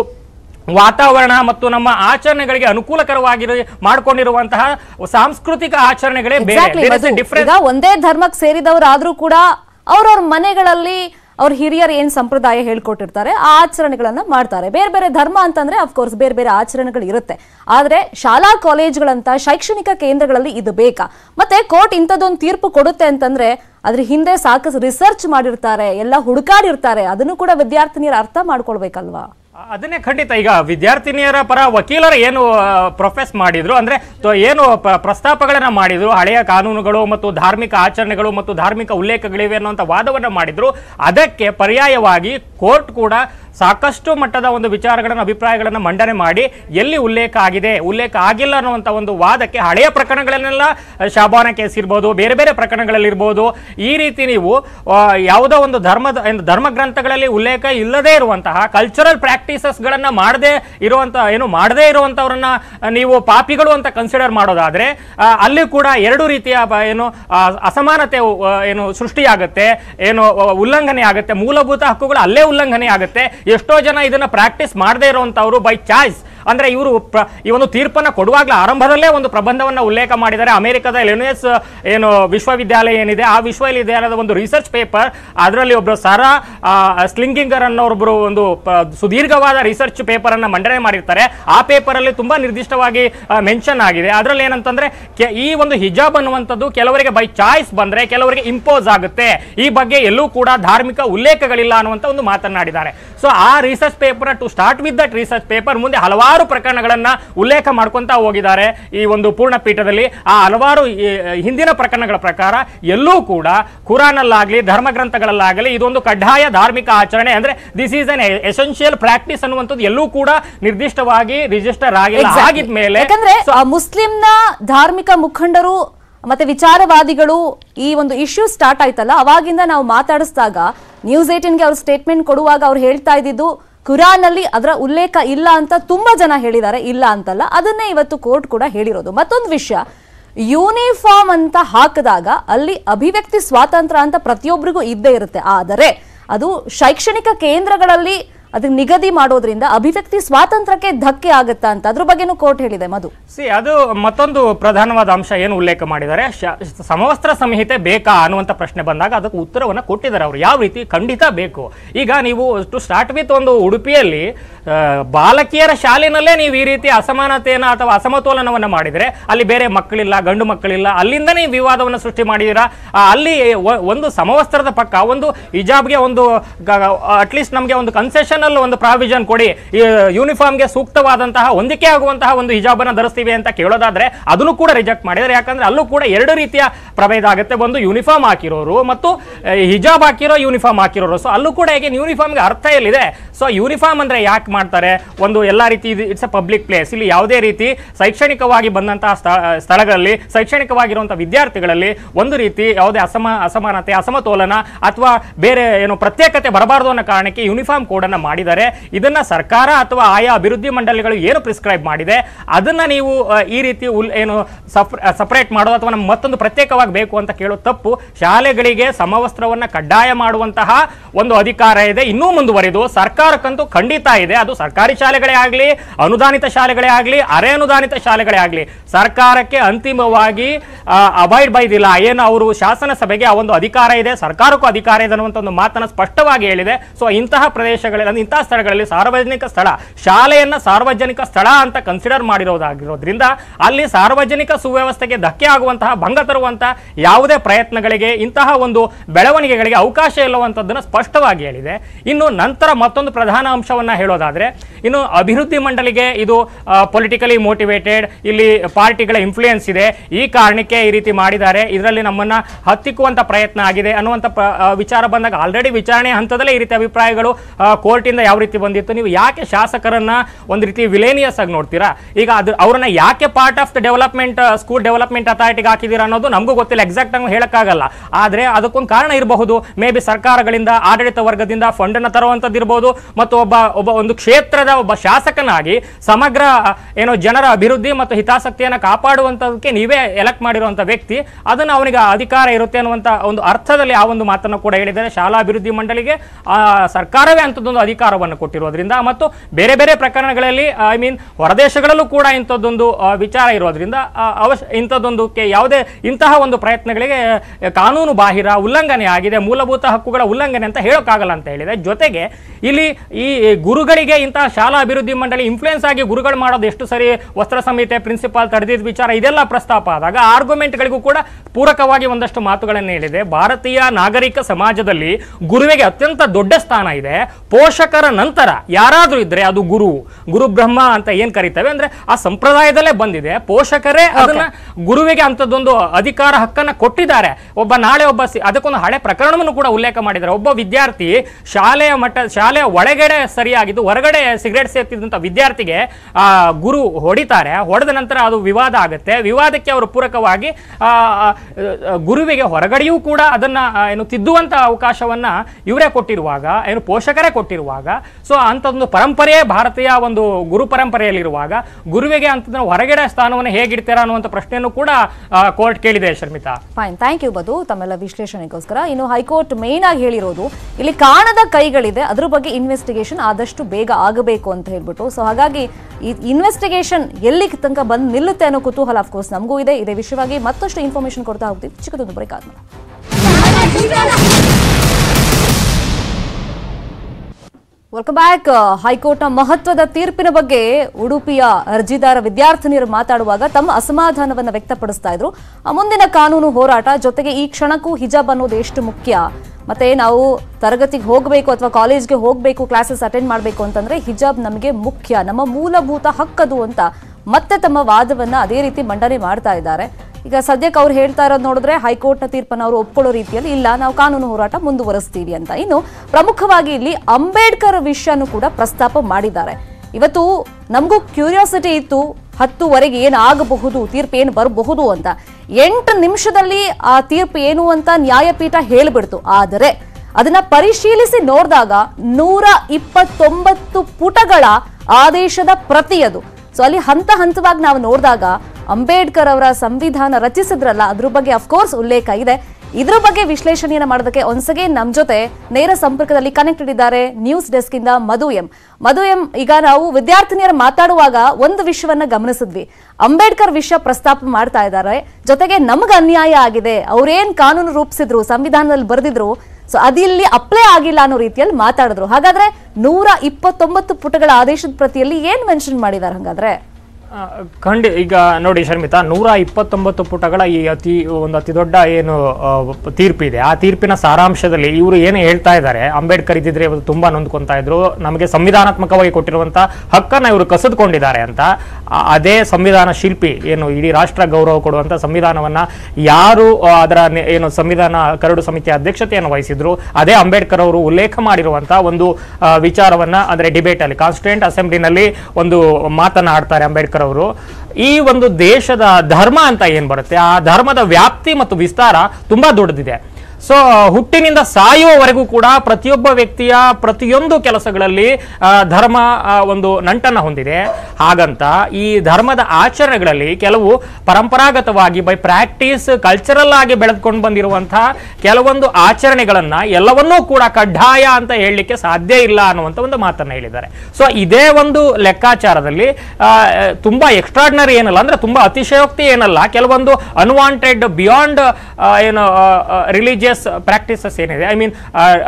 ವಾತಾವರಣ ಮತ್ತು ನಮ್ಮ ಆಚರಣೆಗಳಿಗೆ ಅನುಕೂಲಕರವಾಗಿ ಮಾಡ್ಕೊಂಡಿರುವಂತಹ ಸಾಂಸ್ಕೃತಿಕ ಆಚರಣೆಗಳೇ ಬೇರೆ
exactly
There is a difference.
ಈಗ ಒಂದೇ ಧರ್ಮಕ್ಕೆ ಸೇರಿದವರಾದ್ರೂ ಕೂಡ ಅವ್ರವ್ರ ಮನೆಗಳಲ್ಲಿ ಅವ್ರ ಹಿರಿಯರು ಏನ್ ಸಂಪ್ರದಾಯ ಹೇಳ್ಕೊಟ್ಟಿರ್ತಾರೆ ಆ ಆಚರಣೆಗಳನ್ನ ಮಾಡ್ತಾರೆ ಬೇರೆ ಬೇರೆ ಧರ್ಮ ಅಂತಂದ್ರೆ ಅಫ್ಕೋರ್ಸ್ ಬೇರೆ ಬೇರೆ ಆಚರಣೆಗಳು ಇರುತ್ತೆ ಆದ್ರೆ ಶಾಲಾ ಕಾಲೇಜ್ಗಳಂತ ಶೈಕ್ಷಣಿಕ ಕೇಂದ್ರಗಳಲ್ಲಿ ಇದು ಬೇಕಾ ಮತ್ತೆ ಕೋರ್ಟ್ ಇಂಥದ್ದೊಂದು ತೀರ್ಪು ಕೊಡುತ್ತೆ ಅಂತಂದ್ರೆ ಅದ್ರ ಹಿಂದೆ ಸಾಕಷ್ಟು ರಿಸರ್ಚ್ ಮಾಡಿರ್ತಾರೆ ಎಲ್ಲ ಹುಡುಕಾಡಿರ್ತಾರೆ ಅದನ್ನು ಕೂಡ ವಿದ್ಯಾರ್ಥಿನಿಯರು ಅರ್ಥ ಮಾಡ್ಕೊಳ್ಬೇಕಲ್ವಾ
ಅದನ್ನೇ ಖಂಡಿತ ಈಗ ವಿದ್ಯಾರ್ಥಿನಿಯರ ಪರ ವಕೀಲರು ಏನು ಪ್ರೊಫೆಸ್ ಮಾಡಿದ್ರು ಅಂದ್ರೆ ತ- ಏನು ಪ- ಪ್ರಸ್ತಾಪಗಳನ್ನ ಮಾಡಿದ್ರು ಹಳೆಯ ಕಾನೂನುಗಳು ಮತ್ತು ಧಾರ್ಮಿಕ ಆಚರಣೆಗಳು ಮತ್ತು ಧಾರ್ಮಿಕ ಉಲ್ಲೇಖಗಳಿವೆ ಅನ್ನುವಂಥ ವಾದವನ್ನ ಮಾಡಿದ್ರು ಅದಕ್ಕೆ ಪರ್ಯಾಯವಾಗಿ ಕೋರ್ಟ್ ಕೂಡ ಸಾಕಷ್ಟು ಮಟ್ಟದ ಒಂದು ವಿಚಾರಗಳನ್ನ ಅಭಿಪ್ರಾಯಗಳನ್ನ ಮಂಡನೆ ಮಾಡಿ ಎಲ್ಲಿ ಉಲ್ಲೇಖ ಆಗಿದೆ ಉಲ್ಲೇಖ ಆಗಿಲ್ಲ ಅನ್ನುವಂಥ ಒಂದು ವಾದಕ್ಕೆ ಹಳೆಯ ಪ್ರಕರಣಗಳನ್ನೆಲ್ಲ ಶಾಬಾನ ಕೇಸ್ ಇರ್ಬೋದು ಬೇರೆ ಬೇರೆ ಪ್ರಕರಣಗಳಲ್ಲಿರ್ಬೋದು ಈ ರೀತಿ ನೀವು ಆ, ಯಾವುದೋ ಒಂದು ಧರ್ಮದ ಒಂದು ಧರ್ಮ ಗ್ರಂಥಗಳಲ್ಲಿ ಉಲ್ಲೇಖ ಇಲ್ಲದೇ ಇರುವಂತಹ ಕಲ್ಚರಲ್ ಪ್ರಾಕ್ಟೀಸ್ ಪ್ರಾಕ್ಟೀಸಸ್ ಗಳನ್ನ ಮಾಡದೆ ಇರುವಂತ ಏನು ಮಾಡದೇ ಇರುವಂತವ್ರನ್ನ ನೀವು ಪಾಪಿಗಳು ಅಂತ ಕನ್ಸಿಡರ್ ಮಾಡೋದಾದ್ರೆ ಆ, ಅಲ್ಲಿ ಕೂಡ ಎರಡು ರೀತಿಯ ಬ- ಏನು ಆ, ಅಸಮಾನತೆ ಆ, ಏನು ಸೃಷ್ಟಿಯಾಗುತ್ತೆ ಏನು ಆ, ಉಲ್ಲಂಘನೆ ಆಗುತ್ತೆ ಮೂಲಭೂತ ಹಕ್ಕುಗಳು ಅಲ್ಲೇ ಉಲ್ಲಂಘನೆ ಆಗುತ್ತೆ ಎಷ್ಟೋ ಜನ ಇದನ್ನ ಪ್ರಾಕ್ಟೀಸ್ ಮಾಡದೇ ಇರುವಂತವ್ರು ಬೈ ಚಾಯ್ಸ್ ಅಂದ್ರೆ ಇವರು ಈ ಒಂದು ತೀರ್ಪನ್ನ ಕೊಡುವಾಗಲೇ ಆರಂಭದಲ್ಲೇ ಒಂದು ಪ್ರಬಂಧವನ್ನ ಉಲ್ಲೇಖ ಮಾಡಿದ್ದಾರೆ ಅಮೆರಿಕದ ಲೆನುಯಸ್ ಏನು ವಿಶ್ವವಿದ್ಯಾಲಯ ಏನಿದೆ ಆ ವಿಶ್ವವಿದ್ಯಾಲಯದ ಒಂದು ರಿಸರ್ಚ್ ಪೇಪರ್ ಅದರಲ್ಲಿ ಒಬ್ಬರು ಸಾರಾ ಆ, ಸ್ಲಿಂಗಿಂಗರ್ ಅನ್ನೋರೊಬ್ಬರು ಒಂದು ಪ- ಸುದೀರ್ಘವಾದ ರಿಸರ್ಚ್ ಪೇಪರ್ ಅನ್ನ ಮಂಡನೆ ಮಾಡಿರ್ತಾರೆ ಆ ಪೇಪರ್ ಅಲ್ಲಿ ತುಂಬಾ ನಿರ್ದಿಷ್ಟವಾಗಿ ಮೆನ್ಷನ್ ಆಗಿದೆ ಅದರಲ್ಲಿ ಏನಂತಂದ್ರೆ ಕೆ- ಈ ಒಂದು ಹಿಜಾಬ್ ಅನ್ನುವಂಥದ್ದು ಕೆಲವರಿಗೆ ಬೈ ಚಾಯ್ಸ್ ಬಂದ್ರೆ ಕೆಲವರಿಗೆ ಇಂಪೋಸ್ ಆಗುತ್ತೆ ಈ ಬಗ್ಗೆ ಎಲ್ಲೂ ಕೂಡ ಧಾರ್ಮಿಕ ಉಲ್ಲೇಖಗಳಿಲ್ಲ ಅನ್ನುವಂಥ ಒಂದು ಮಾತನಾಡಿದ್ದಾರೆ ಸೊ ಆ research paper to start with that research paper ಮುಂದೆ ಹಲವಾರು ಪ್ರಕರಣಗಳನ್ನ ಉಲ್ಲೇಖ ಮಾಡ್ಕೊಂತ ಹೋಗಿದ್ದಾರೆ ಈ ಒಂದು ಪೂರ್ಣ ಪೀಠದಲ್ಲಿ ಆ ಹಲವಾರು ಈ, ಹಿಂದಿನ ಪ್ರಕರಣಗಳ ಪ್ರಕಾರ ಎಲ್ಲೂ ಕೂಡ ಕುರಾನಲ್ಲಾಗ್ಲಿ ಧರ್ಮ ಗ್ರಂಥಗಳಲ್ಲಾಗಲಿ ಇದೊಂದು ಕಡ್ಡಾಯ ಧಾರ್ಮಿಕ ಆಚರಣೆ ಅಂದ್ರೆ this is an essential practice ಅನ್ನುವಂಥದ್ದು ಎಲ್ಲೂ ಕೂಡ ನಿರ್ದಿಷ್ಟವಾಗಿ ರಿಜಿಸ್ಟರ್ ಆಗಿಲ್ಲ
Exactly.
ಆಗಿದ್ಮೇಲೆ
ಯಾಕಂದ್ರೆ ಆ ಮುಸ್ಲಿಂನ ಧಾರ್ಮಿಕ ಮುಖಂಡರು ಮತ್ತೆ ವಿಚಾರವಾದಿಗಳು ಈ ಒಂದು ಇಶ್ಯೂ ಸ್ಟಾರ್ಟ್ ಆಯ್ತಲ್ಲ ಅವಾಗಿಂದ ನಾವು ಮಾತಾಡಿಸಿದಾಗ ನ್ಯೂಸ್ ಏಟಿನ್ಗೆ ಅವ್ರು ಸ್ಟೇಟ್ಮೆಂಟ್ ಕೊಡುವಾಗ ಅವ್ರು ಹೇಳ್ತಾ ಇದ್ದಿದ್ದು ಕುರಾನ್ ಅಲ್ಲಿ ಅದರ ಉಲ್ಲೇಖ ಇಲ್ಲ ಅಂತ ತುಂಬಾ ಜನ ಹೇಳಿದ್ದಾರೆ ಇಲ್ಲ ಅಂತಲ್ಲ ಅದನ್ನೇ ಇವತ್ತು ಕೋರ್ಟ್ ಕೂಡ ಹೇಳಿರೋದು ಮತ್ತೊಂದು ವಿಷಯ ಯೂನಿಫಾರ್ಮ್ ಅಂತ ಹಾಕಿದಾಗ ಅಲ್ಲಿ ಅಭಿವ್ಯಕ್ತಿ ಸ್ವಾತಂತ್ರ್ಯ ಅಂತ ಪ್ರತಿಯೊಬ್ಬರಿಗೂ ಇದ್ದೇ ಇರುತ್ತೆ ಆದರೆ ಅದು ಶೈಕ್ಷಣಿಕ ಕೇಂದ್ರಗಳಲ್ಲಿ ಅದಕ್ಕೆ ನಿಗದಿ ಮಾಡೋದ್ರಿಂದ ಅಭಿವ್ಯಕ್ತಿ ಸ್ವಾತಂತ್ರ್ಯಕ್ಕೆ ಧಕ್ಕೆ ಆಗುತ್ತಾ ಅಂತ ಅದ್ರ ಬಗ್ಗೆನೂ ಕೋರ್ಟ್ ಹೇಳಿದೆ ಮಧು
ಸಿ ಅದು ಮತ್ತೊಂದು ಪ್ರಧಾನವಾದ ಅಂಶ ಏನು ಉಲ್ಲೇಖ ಮಾಡಿದ್ದಾರೆ ಶ- ಸಮವಸ್ತ್ರ ಸಂಹಿತೆ ಬೇಕಾ ಅನ್ನುವಂಥ ಪ್ರಶ್ನೆ ಬಂದಾಗ ಅದಕ್ಕೆ ಉತ್ತರವನ್ನು ಕೊಟ್ಟಿದ್ದಾರೆ ಅವರು ಯಾವ ರೀತಿ ಖಂಡಿತ ಬೇಕು ಈಗ ನೀವು ಟು ಸ್ಟಾರ್ಟ್ ವಿತ್ ಒಂದು ಉಡುಪಿಯಲ್ಲಿ ಆ, ಬಾಲಕಿಯರ ಶಾಲೆನಲ್ಲೇ ನೀವು ಈ ರೀತಿ ಅಸಮಾನತೆಯನ್ನು ಅಥವಾ ಅಸಮತೋಲನವನ್ನು ಮಾಡಿದರೆ ಅಲ್ಲಿ ಬೇರೆ ಮಕ್ಕಳಿಲ್ಲ ಗಂಡು ಮಕ್ಕಳಿಲ್ಲ ಅಲ್ಲಿಂದನೇ ಈ ವಿವಾದವನ್ನು ಸೃಷ್ಟಿ ಮಾಡಿದ್ದೀರಾ ಆ, ಅಲ್ಲಿ ಒ- ಒಂದು ಸಮವಸ್ತ್ರದ ಪಕ್ಕ ಒಂದು ಹಿಜಾಬ್ಗೆ ಒಂದು ಅಟ್ಲೀಸ್ಟ್ ನಮಗೆ ಒಂದು ಕನ್ಸೆಷನ್ ಅಲ್ಲಿ ಒಂದು ಪ್ರಾವಿಷನ್ ಕೊಡಿ ಈ ಯೂನಿಫಾರ್ಮ್ಗೆ ಸೂಕ್ತವಾದಂತಹ ಹೊಂದಿಕೆ ಆಗುವಂತಹ ಒಂದು ಹಿಜಾಬನ್ನು ಧರಿಸ್ತೀವಿ ಅಂತ ಕೇಳೋದಾದ್ರೆ ಅದನ್ನು ಕೂಡ ರಿಜೆಕ್ಟ್ ಮಾಡಿದ್ದಾರೆ ಯಾಕಂದ್ರೆ ಅಲ್ಲೂ ಕೂಡ ಎರಡು ರೀತಿಯ ಪ್ರಭೇದ ಆಗುತ್ತೆ ಒಂದು ಯೂನಿಫಾರ್ಮ್ ಹಾಕಿರೋರು ಮತ್ತು ಆ, ಹಿಜಾಬ್ ಹಾಕಿರೋ ಯೂನಿಫಾರ್ಮ್ ಹಾಕಿರೋರು ಸೊ ಅಲ್ಲೂ ಕೂಡ ಹೇಗೆ ಯೂನಿಫಾರ್ಮ್ಗೆ ಅರ್ಥ ಎಲ್ಲಿದೆ ಸೊ ಯೂನಿಫಾರ್ಮ್ ಅಂದ್ರೆ ಯಾಕೆ ಮಾಡ್ತಾರೆ ಒಂದು ಎಲ್ಲ ರೀತಿ ಇಟ್ಸ್ ಅ ಪಬ್ಲಿಕ್ ಪ್ಲೇಸ್ ಇಲ್ಲಿ ಯಾವುದೇ ರೀತಿ ಶೈಕ್ಷಣಿಕವಾಗಿ ಬಂದಂತಹ ಸ್ಥ- ಸ್ಥಳಗಳಲ್ಲಿ ಶೈಕ್ಷಣಿಕವಾಗಿರುವಂತಹ ವಿದ್ಯಾರ್ಥಿಗಳಲ್ಲಿ ಒಂದು ರೀತಿ ಯಾವುದೇ ಅಸಮ ಅಸಮಾನತೆ ಅಸಮತೋಲನ ಅಥವಾ ಬೇರೆ ಏನು ಪ್ರತ್ಯೇಕತೆ ಬರಬಾರದು ಅನ್ನೋ ಕಾರಣಕ್ಕೆ ಯೂನಿಫಾರ್ಮ್ ಕೋಡ್ ಅನ್ನ ಮಾಡಿದ್ದಾರೆ ಇದನ್ನ ಸರ್ಕಾರ ಅಥವಾ ಆಯಾ ಅಭಿವೃದ್ಧಿ ಮಂಡಳಿಗಳು ಏನು ಪ್ರಿಸ್ಕ್ರೈಬ್ ಮಾಡಿದೆ ಅದನ್ನ ನೀವು ಆ, ಈ ರೀತಿ ಉಲ್ ಏನು ಸಪರೇಟ್ ಮಾಡೋದು ಅಥವಾ ನಮ್ಮ ಮತ್ತೊಂದು ಪ್ರತ್ಯೇಕವಾಗಿ ಬೇಕು ಅಂತ ಕೇಳೋದು ತಪ್ಪು ಶಾಲೆಗಳಿಗೆ ಸಮವಸ್ತ್ರವನ್ನ ಕಡ್ಡಾಯ ಮಾಡುವಂತಹ ಒಂದು ಅಧಿಕಾರ ಇದೆ ಇನ್ನೂ ಮುಂದುವರಿದು ಸರ್ಕಾರಕ್ಕಂತೂ ಖಂಡಿತ ಇದೆ ಅದು ಸರ್ಕಾರಿ ಶಾಲೆಗಳೇ ಆಗಲಿ ಅನುದಾನಿತ ಶಾಲೆಗಳೇ ಆಗಲಿ ಅರೆ ಅನುದಾನಿತ ಶಾಲೆಗಳೇ ಆಗಲಿ ಸರ್ಕಾರಕ್ಕೆ ಅಂತಿಮವಾಗಿ ಅವಾಯ್ಡ್ ಬೈ ದಿಲ್ಲ ಏನು ಅವರು ಶಾಸನ ಸಭೆಗೆ ಆ ಒಂದು ಅಧಿಕಾರ ಇದೆ ಸರ್ಕಾರಕ್ಕೂ ಅಧಿಕಾರ ಇದೆ ಅನ್ನುವಂಥ ಒಂದು ಮಾತನ್ನ ಸ್ಪಷ್ಟವಾಗಿ ಹೇಳಿದೆ ಸೊ ಇಂತಹ ಪ್ರದೇಶಗಳಲ್ಲಿ ಅಂದ್ರೆ ಇಂತಹ ಸ್ಥಳಗಳಲ್ಲಿ ಸಾರ್ವಜನಿಕ ಸ್ಥಳ ಶಾಲೆಯನ್ನ ಸಾರ್ವಜನಿಕ ಸ್ಥಳ ಅಂತ ಕನ್ಸಿಡರ್ ಮಾಡಿರೋದಾಗಿರೋದ್ರಿಂದ ಅಲ್ಲಿ ಸಾರ್ವಜನಿಕ ಸುವ್ಯವಸ್ಥೆಗೆ ಧಕ್ಕೆ ಆಗುವಂತಹ ಭಂಗ ತರುವಂತಹ ಯಾವುದೇ ಪ್ರಯತ್ನಗಳಿಗೆ ಇಂತಹ ಒಂದು ಬೆಳವಣಿಗೆಗಳಿಗೆ ಅವಕಾಶ ಇಲ್ಲವಂಥದ್ದನ್ನು ಸ್ಪಷ್ಟವಾಗಿ ಹೇಳಿದೆ ಇನ್ನು ನಂತರ ಮತ್ತೊಂದು ಪ್ರಧಾನ ಅಂಶವನ್ನ ಹೇಳೋದಾದ್ರೆ ಇನ್ನು ಅಭಿವೃದ್ಧಿ ಮಂಡಳಿಗೆ ಇದು ಪೊಲಿಟಿಕಲಿ ಮೋಟಿವೇಟೆಡ್ ಇಲ್ಲಿ ಪಾರ್ಟಿಗಳ ಇನ್ಫ್ಲೂಯೆನ್ಸ್ ಇದೆ ಈ ಕಾರಣಕ್ಕೆ ಈ ರೀತಿ ಮಾಡಿದ್ದಾರೆ ಇದರಲ್ಲಿ ನಮ್ಮನ್ನ ಹತ್ತಿಕ್ಕುವಂತ ಪ್ರಯತ್ನ ಆಗಿದೆ ಅನ್ನುವಂಥ ಪ್ರ- ಆ, ವಿಚಾರ ಬಂದಾಗ ಆಲ್ರೆಡಿ ವಿಚಾರಣೆ ಹಂತದಲ್ಲೇ ಈ ರೀತಿ ಅಭಿಪ್ರಾಯಗಳು ಕೋರ್ಟಿಂದ ಯಾವ ರೀತಿ ಬಂದಿತ್ತು ನೀವು ಯಾಕೆ ಶಾಸಕರನ್ನ ಒಂದು ರೀತಿ ವಿಲೇನಿಯಸ್ ಆಗಿ ನೋಡ್ತೀರಾ ಈಗ ಅದು ಅವ್ರನ್ನ ಯಾಕೆ part of the development school development ಅಥಾರಿಟಿಗೆ ಹಾಕಿದ್ದೀರಾ ಅನ್ನೋದು ನಮಗೂ ಗೊತ್ತಿಲ್ಲ ಎಕ್ಸಾಕ್ಟ್ ಆಗಿ ಹೇಳಕ್ಕಾಗಲ್ಲ ಆದ್ರೆ ಅದಕ್ಕೊಂದು ಕಾರಣ ಇರಬಹುದು ಮೇ ಬಿ ಸರ್ಕಾರಗಳಿಂದ ಆಡಳಿತ ವರ್ಗದಿಂದ ಫಂಡ್ ಅನ್ನ ತರುವಂತದ್ದು ಇರಬಹುದು ಮತ್ತು ಒಬ್ಬ ಒಬ್ಬ ಒಂದು ಕ್ಷೇತ್ರದ ಒಬ್ಬ ಶಾಸಕನಾಗಿ ಸಮಗ್ರ ಆ, ಏನೋ ಜನರ ಅಭಿವೃದ್ಧಿ ಮತ್ತು ಹಿತಾಸಕ್ತಿಯನ್ನು ಕಾಪಾಡುವಂತದಕ್ಕೆ ನೀವೇ ಎಲೆಕ್ಟ್ ಮಾಡಿರುವಂತ ವ್ಯಕ್ತಿ ಅದನ್ನ ಅವನಿಗೆ ಅಧಿಕಾರ ಇರುತ್ತೆ ಅನ್ನುವಂತ ಒಂದು ಅರ್ಥದಲ್ಲಿ ಆ ಒಂದು ಮಾತನ್ನು ಕೂಡ ಹೇಳಿದ್ದಾರೆ ಶಾಲಾ ಅಭಿವೃದ್ಧಿ ಮಂಡಳಿಗೆ ಆ, ಸರ್ಕಾರವೇ ಅಂಥದ್ದೊಂದು ಅಧಿಕಾರವನ್ನು ಕೊಟ್ಟಿರೋದ್ರಿಂದ ಮತ್ತು ಬೇರೆ ಬೇರೆ ಪ್ರಕರಣಗಳಲ್ಲಿ ಐ ಮೀನ್ ಹೊರದೇಶಗಳಲ್ಲೂ ಕೂಡ ಇಂಥದ್ದೊಂದು ಆ, ವಿಚಾರ ಇರೋದ್ರಿಂದ ಆ, ಅವಶ್ಯ ಇಂಥದ್ದೊಂದು ಕೆ- ಯಾವುದೇ ಇಂತಹ ಒಂದು ಪ್ರಯತ್ನಗಳಿಗೆ ಆ, ಕಾನೂನು ಬಾಹಿರ ಉಲ್ಲಂಘನೆ ಆಗಿದೆ ಮೂಲಭೂತ ಹಕ್ಕುಗಳ ಉಲ್ಲಂಘನೆ ಅಂತ ಹೇಳೋಕ್ಕಾಗಲ್ಲ ಅಂತ ಹೇಳಿದೆ ಜೊತೆಗೆ ಇಲ್ಲಿ ಈ ಗುರುಗಳಿಗೆ ಇಂತಹ ಶಾಲಾ ಅಭಿವೃದ್ಧಿ ಮಂಡಳಿ ಇನ್ಫ್ಲೂಯೆನ್ಸ್ ಆಗಿ ಗುರುಗಳು ಮಾಡೋದು ಎಷ್ಟು ಸರಿ ವಸ್ತ್ರ ಸಂಹಿತೆ ಪ್ರಿನ್ಸಿಪಾಲ್ ತಡೆದಿದ್ದ ವಿಚಾರ ಇದೆಲ್ಲ ಪ್ರಸ್ತಾಪ ಆದಾಗ ಆರ್ಗ್ಯುಮೆಂಟ್ಗಳಿಗೂ ಕೂಡ ಪೂರಕವಾಗಿ ಒಂದಷ್ಟು ಮಾತುಗಳನ್ನು ಹೇಳಿದೆ ಭಾರತೀಯ ನಾಗರಿಕ ಸಮಾಜದಲ್ಲಿ ಗುರುವಿಗೆ ಅತ್ಯಂತ ದೊಡ್ಡ ಸ್ಥಾನ ಇದೆ ಪೋಷಕರ ನಂತರ ಯಾರಾದ್ರೂ ಇದ್ರೆ ಅದು ಗುರು ಗುರು ಬ್ರಹ್ಮ ಅಂತ ಏನ್ ಕರಿತೇವೆ ಅಂದ್ರೆ ಆ ಸಂಪ್ರದಾಯದಲ್ಲೇ ಬಂದಿದೆ ಪೋಷಕರೇ ಅದನ್ನ ಗುರುವಿಗೆ ಅಂತದೊಂದು ಅಧಿಕಾರ ಹಕ್ಕನ್ನ ಕೊಟ್ಟಿದ್ದಾರೆ ಒಬ್ಬ ನಾಳೆ ಒಬ್ಬ ಸಿ- ಅದಕ್ಕೊಂದು ಹಳೆ ಪ್ರಕರಣವನ್ನು ಕೂಡ ಉಲ್ಲೇಖ ಮಾಡಿದ್ದಾರೆ ಒಬ್ಬ ವಿದ್ಯಾರ್ಥಿ ಶಾಲೆಯ ಮಟ್ಟ ಶಾಲೆಯ ಒಳಗಡೆ ಸರಿಯಾಗಿದ್ದು ಹೊರಗಡೆ ಸಿಗರೇಟ್ ಸೇರ್ತಿದ್ದಂಥ ವಿದ್ಯಾರ್ಥಿಗೆ ಆ ಗುರು ಹೊಡಿತಾರೆ ಹೊಡೆದ ನಂತರ ಅದು ವಿವಾದ ಆಗುತ್ತೆ ವಿವಾದಕ್ಕೆ ಅವರು ಪೂರಕವಾಗಿ ಆ, ಆ, ಆ, ಗುರುವಿಗೆ ಹೊರಗಡೆಯೂ ಕೂಡ ಅದನ್ನ ಆ, ಏನು ತಿದ್ದುವಂತ ಅವಕಾಶವನ್ನ ಇವರೇ ಕೊಟ್ಟಿರುವಾಗ ಏನು ಪೋಷಕರೇ ಕೊಟ್ಟಿರುವಾಗ ಇರುವಾಗ ಸೊ ಅಂಥದ್ದೊಂದು ಪರಂಪರೆ ಭಾರತೀಯ ಒಂದು ಗುರು ಪರಂಪರೆಯಲ್ಲಿರುವಾಗ ಗುರುವಿಗೆ ಅಂತಂದ್ರೆ ಹೊರಗಡೆ ಸ್ಥಾನವನ್ನು ಹೇಗಿಡ್ತೀರಾ ಅನ್ನುವಂಥ ಪ್ರಶ್ನೆಯನ್ನು ಕೂಡ ಕೋರ್ಟ್ ಕೇಳಿದೆ ಶರ್ಮಿತಾ
ಫೈನ್ ಥ್ಯಾಂಕ್ ಯು ಬದು ತಮ್ಮೆಲ್ಲ ವಿಶ್ಲೇಷಣೆಗೋಸ್ಕರ ಇನ್ನು ಹೈಕೋರ್ಟ್ ಮೇನ್ ಆಗಿ ಹೇಳಿರೋದು ಇಲ್ಲಿ ಕಾಣದ ಕೈಗಳಿದೆ ಅದ್ರ ಬಗ್ಗೆ ಇನ್ವೆಸ್ಟಿಗೇಷನ್ ಆದಷ್ಟು ಬೇಗ ಆಗಬೇಕು ಅಂತ ಹೇಳ್ಬಿಟ್ಟು ಸೊ ಹಾಗಾಗಿ ಈ ಇನ್ವೆಸ್ಟಿಗೇಷನ್ ಎಲ್ಲಿ ತನಕ ಬಂದು ನಿಲ್ಲುತ್ತೆ ಅನ್ನೋ ಕುತೂಹಲ ಅಫ್ಕೋರ್ಸ್ ನಮಗೂ ಇದೆ ಇದೇ ವಿಷಯವಾಗಿ ಮತ್ತಷ್ಟು ಇನ್ಫಾರ್ಮೇಶನ್ ಕೊಡ್ತಾ ಹೋಗ್ತೀವಿ ಚಿಕ್ಕದೊಂದು ಬ್ರೇಕ್ ಆದ್ಮೇಲೆ ವೆಲ್ಕಮ್ ಬ್ಯಾಕ್ ಹೈಕೋರ್ಟ್ನ ಮಹತ್ವದ ತೀರ್ಪಿನ ಬಗ್ಗೆ ಉಡುಪಿಯ ಅರ್ಜಿದಾರ ವಿದ್ಯಾರ್ಥಿನಿಯರು ಮಾತಾಡುವಾಗ ತಮ್ಮ ಅಸಮಾಧಾನವನ್ನು ವ್ಯಕ್ತಪಡಿಸ್ತಾ ಇದ್ರು ಆ ಮುಂದಿನ ಕಾನೂನು ಹೋರಾಟ ಜೊತೆಗೆ ಈ ಕ್ಷಣಕ್ಕೂ ಹಿಜಾಬ್ ಅನ್ನೋದು ಎಷ್ಟು ಮುಖ್ಯ ಮತ್ತೆ ನಾವು ತರಗತಿಗೆ ಹೋಗಬೇಕು ಅಥವಾ ಕಾಲೇಜ್ಗೆ ಹೋಗಬೇಕು ಕ್ಲಾಸಸ್ ಅಟೆಂಡ್ ಮಾಡಬೇಕು ಅಂತಂದ್ರೆ ಹಿಜಾಬ್ ನಮಗೆ ಮುಖ್ಯ ನಮ್ಮ ಮೂಲಭೂತ ಹಕ್ಕದು ಅಂತ ಮತ್ತೆ ತಮ್ಮ ವಾದವನ್ನ ಅದೇ ರೀತಿ ಮಂಡನೆ ಮಾಡ್ತಾ ಇದ್ದಾರೆ ಈಗ ಸದ್ಯಕ್ಕೆ ಅವ್ರು ಹೇಳ್ತಾ ಇರೋದು ನೋಡಿದ್ರೆ ಹೈಕೋರ್ಟ್ನ ತೀರ್ಪನ್ನು ಅವರು ಒಪ್ಕೊಳ್ಳೋ ರೀತಿಯಲ್ಲಿ ಇಲ್ಲ ನಾವು ಕಾನೂನು ಹೋರಾಟ ಮುಂದುವರಿಸ್ತೀವಿ ಅಂತ ಇನ್ನು ಪ್ರಮುಖವಾಗಿ ಇಲ್ಲಿ ಅಂಬೇಡ್ಕರ್ ವಿಷಯನೂ ಕೂಡ ಪ್ರಸ್ತಾಪ ಮಾಡಿದ್ದಾರೆ ಇವತ್ತು ನಮಗೂ ಕ್ಯೂರಿಯಾಸಿಟಿ ಇತ್ತು ಹತ್ತುವರೆಗೆ ಏನಾಗಬಹುದು ತೀರ್ಪು ಏನು ಬರಬಹುದು ಅಂತ ಎಂಟು ನಿಮಿಷದಲ್ಲಿ ಆ ತೀರ್ಪು ಏನು ಅಂತ ನ್ಯಾಯಪೀಠ ಹೇಳಿಬಿಡ್ತು ಆದರೆ ಅದನ್ನ ಪರಿಶೀಲಿಸಿ ನೋಡಿದಾಗ ನೂರ ಇಪ್ಪತ್ತೊಂಬತ್ತು ಪುಟಗಳ ಆದೇಶದ ಪ್ರತಿ ಅದು ಸೊ ಅಲ್ಲಿ ಹಂತ ಹಂತವಾಗಿ ನಾವು ನೋಡಿದಾಗ ಅಂಬೇಡ್ಕರ್ ಅವರ ಸಂವಿಧಾನ ರಚಿಸಿದ್ರಲ್ಲ ಅದ್ರ ಬಗ್ಗೆ ಅಫ್ಕೋರ್ಸ್ ಉಲ್ಲೇಖ ಇದೆ ಇದ್ರ ಬಗ್ಗೆ ವಿಶ್ಲೇಷಣೆಯನ್ನ ಮಾಡೋದಕ್ಕೆ ಒಂದ್ಸಗೆ ನಮ್ ಜೊತೆ ನೇರ ಸಂಪರ್ಕದಲ್ಲಿ ಕನೆಕ್ಟೆಡ್ ಇದ್ದಾರೆ ನ್ಯೂಸ್ ಡೆಸ್ಕ್ ಇಂದ ಮಧು ಎಂ ಮಧು ಎಂ ಈಗ ನಾವು ವಿದ್ಯಾರ್ಥಿನಿಯರ ಮಾತಾಡುವಾಗ ಒಂದು ವಿಷಯವನ್ನ ಗಮನಿಸಿದ್ವಿ ಅಂಬೇಡ್ಕರ್ ವಿಷಯ ಪ್ರಸ್ತಾಪ ಮಾಡ್ತಾ ಇದ್ದಾರೆ ಜೊತೆಗೆ ನಮ್ಗೆ ಅನ್ಯಾಯ ಆಗಿದೆ ಅವ್ರೇನ್ ಕಾನೂನು ರೂಪಿಸಿದ್ರು ಸಂವಿಧಾನದಲ್ಲಿ ಬರೆದಿದ್ರು ಸೊ ಅದಿಲ್ಲಿ ಅಪ್ಲೈ ಆಗಿಲ್ಲ ಅನ್ನೋ ರೀತಿಯಲ್ಲಿ ಮಾತಾಡಿದ್ರು ಹಾಗಾದ್ರೆ ನೂರ ಇಪ್ಪತ್ತೊಂಬತ್ತು ಪುಟಗಳ ಆದೇಶದ ಪ್ರತಿಯಲ್ಲಿ ಏನ್ ಮೆನ್ಷನ್ ಮಾಡಿದ್ದಾರೆ ಹಾಗಾದ್ರೆ
ಆ, ಖಂಡಿ ಈಗ ನೋಡಿ ಶರ್ಮಿತಾ ನೂರ ಇಪ್ಪತ್ತೊಂಬತ್ತು ಪುಟಗಳ ಈ ಅತಿ ಒಂದು ಅತಿ ದೊಡ್ಡ ಏನು ಆ, ತೀರ್ಪಿದೆ ಆ ತೀರ್ಪಿನ ಸಾರಾಂಶದಲ್ಲಿ ಇವರು ಏನು ಹೇಳ್ತಾ ಇದ್ದಾರೆ ಅಂಬೇಡ್ಕರ್ ಇದ್ದಿದ್ರೆ ಇವತ್ತು ತುಂಬಾ ನೊಂದ್ಕೊಂತಾ ಇದ್ರು ನಮಗೆ ಸಂವಿಧಾನಾತ್ಮಕವಾಗಿ ಕೊಟ್ಟಿರುವಂತ ಹಕ್ಕನ್ನ ಇವರು ಕಸಿದುಕೊಂಡಿದ್ದಾರೆ ಅಂತ ಆ- ಅದೇ ಸಂವಿಧಾನ ಶಿಲ್ಪಿ ಏನು ಇಡೀ ರಾಷ್ಟ್ರ ಗೌರವ ಕೊಡುವಂತ ಸಂವಿಧಾನವನ್ನ ಯಾರು ಆ, ಅದರ ನೆ- ಏನು ಸಂವಿಧಾನ ಕರಡು ಸಮಿತಿಯ ಅಧ್ಯಕ್ಷತೆಯನ್ನು ವಹಿಸಿದ್ರು ಅದೇ ಅಂಬೇಡ್ಕರ್ ಅವರು ಉಲ್ಲೇಖ ಮಾಡಿರುವಂತ ಒಂದು ಆ, ವಿಚಾರವನ್ನ ಅಂದ್ರೆ ಡಿಬೇಟ್ ಅಲ್ಲಿ ಕಾನ್ಸ್ಟಿಟ್ಯೂಂಟ್ ಅಸೆಂಬ್ಲಿನಲ್ಲಿ ಒಂದು ಮಾತನ್ನ ಆಡ್ತಾರೆ ಅಂಬೇಡ್ಕರ್ ಅವರು ಈ ಒಂದು ದೇಶದ ಧರ್ಮ ಅಂತ ಏನ್ ಬರುತ್ತೆ ಆ ಧರ್ಮದ ವ್ಯಾಪ್ತಿ ಮತ್ತು ವಿಸ್ತಾರ ತುಂಬಾ ದೊಡ್ಡದಿದೆ ಸೊ ಹುಟ್ಟಿನಿಂದ ಸಾಯುವವರೆಗೂ ಕೂಡ ಪ್ರತಿಯೊಬ್ಬ ವ್ಯಕ್ತಿಯ ಪ್ರತಿಯೊಂದು ಕೆಲಸಗಳಲ್ಲಿ ಆ, ಧರ್ಮ ಆ, ಒಂದು ನಂಟನ್ನ ಹೊಂದಿದೆ ಹಾಗಂತ ಈ ಧರ್ಮದ ಆಚರಣೆಗಳಲ್ಲಿ ಕೆಲವು ಪರಂಪರಾಗತವಾಗಿ ಬೈ ಪ್ರಾಕ್ಟೀಸ್ ಕಲ್ಚರಲ್ ಆಗಿ ಬೆಳೆದುಕೊಂಡು ಬಂದಿರುವಂತಹ ಕೆಲವೊಂದು ಆಚರಣೆಗಳನ್ನ ಎಲ್ಲವನ್ನೂ ಕೂಡ ಕಡ್ಡಾಯ ಅಂತ ಹೇಳಲಿಕ್ಕೆ ಸಾಧ್ಯ ಇಲ್ಲ ಅನ್ನುವಂಥ ಒಂದು ಮಾತನ್ನ ಹೇಳಿದ್ದಾರೆ ಸೊ ಇದೇ ಒಂದು ಲೆಕ್ಕಾಚಾರದಲ್ಲಿ ಆ, ತುಂಬಾ ಎಕ್ಸ್ಟ್ರಾರ್ಡಿನರಿ ಏನಲ್ಲ ಅಂದ್ರೆ ತುಂಬಾ ಅತಿಶಯೋಕ್ತಿ ಏನಲ್ಲ ಕೆಲವೊಂದು ಅನ್ವಾಂಟೆಡ್ ಬಿಯಾಂಡ್ ಏನು ರಿಲಿಜಿಯಸ್ ಪ್ರಾಕ್ಟೀಸಸ್ ಏನಿದೆ ಐ ಮೀನ್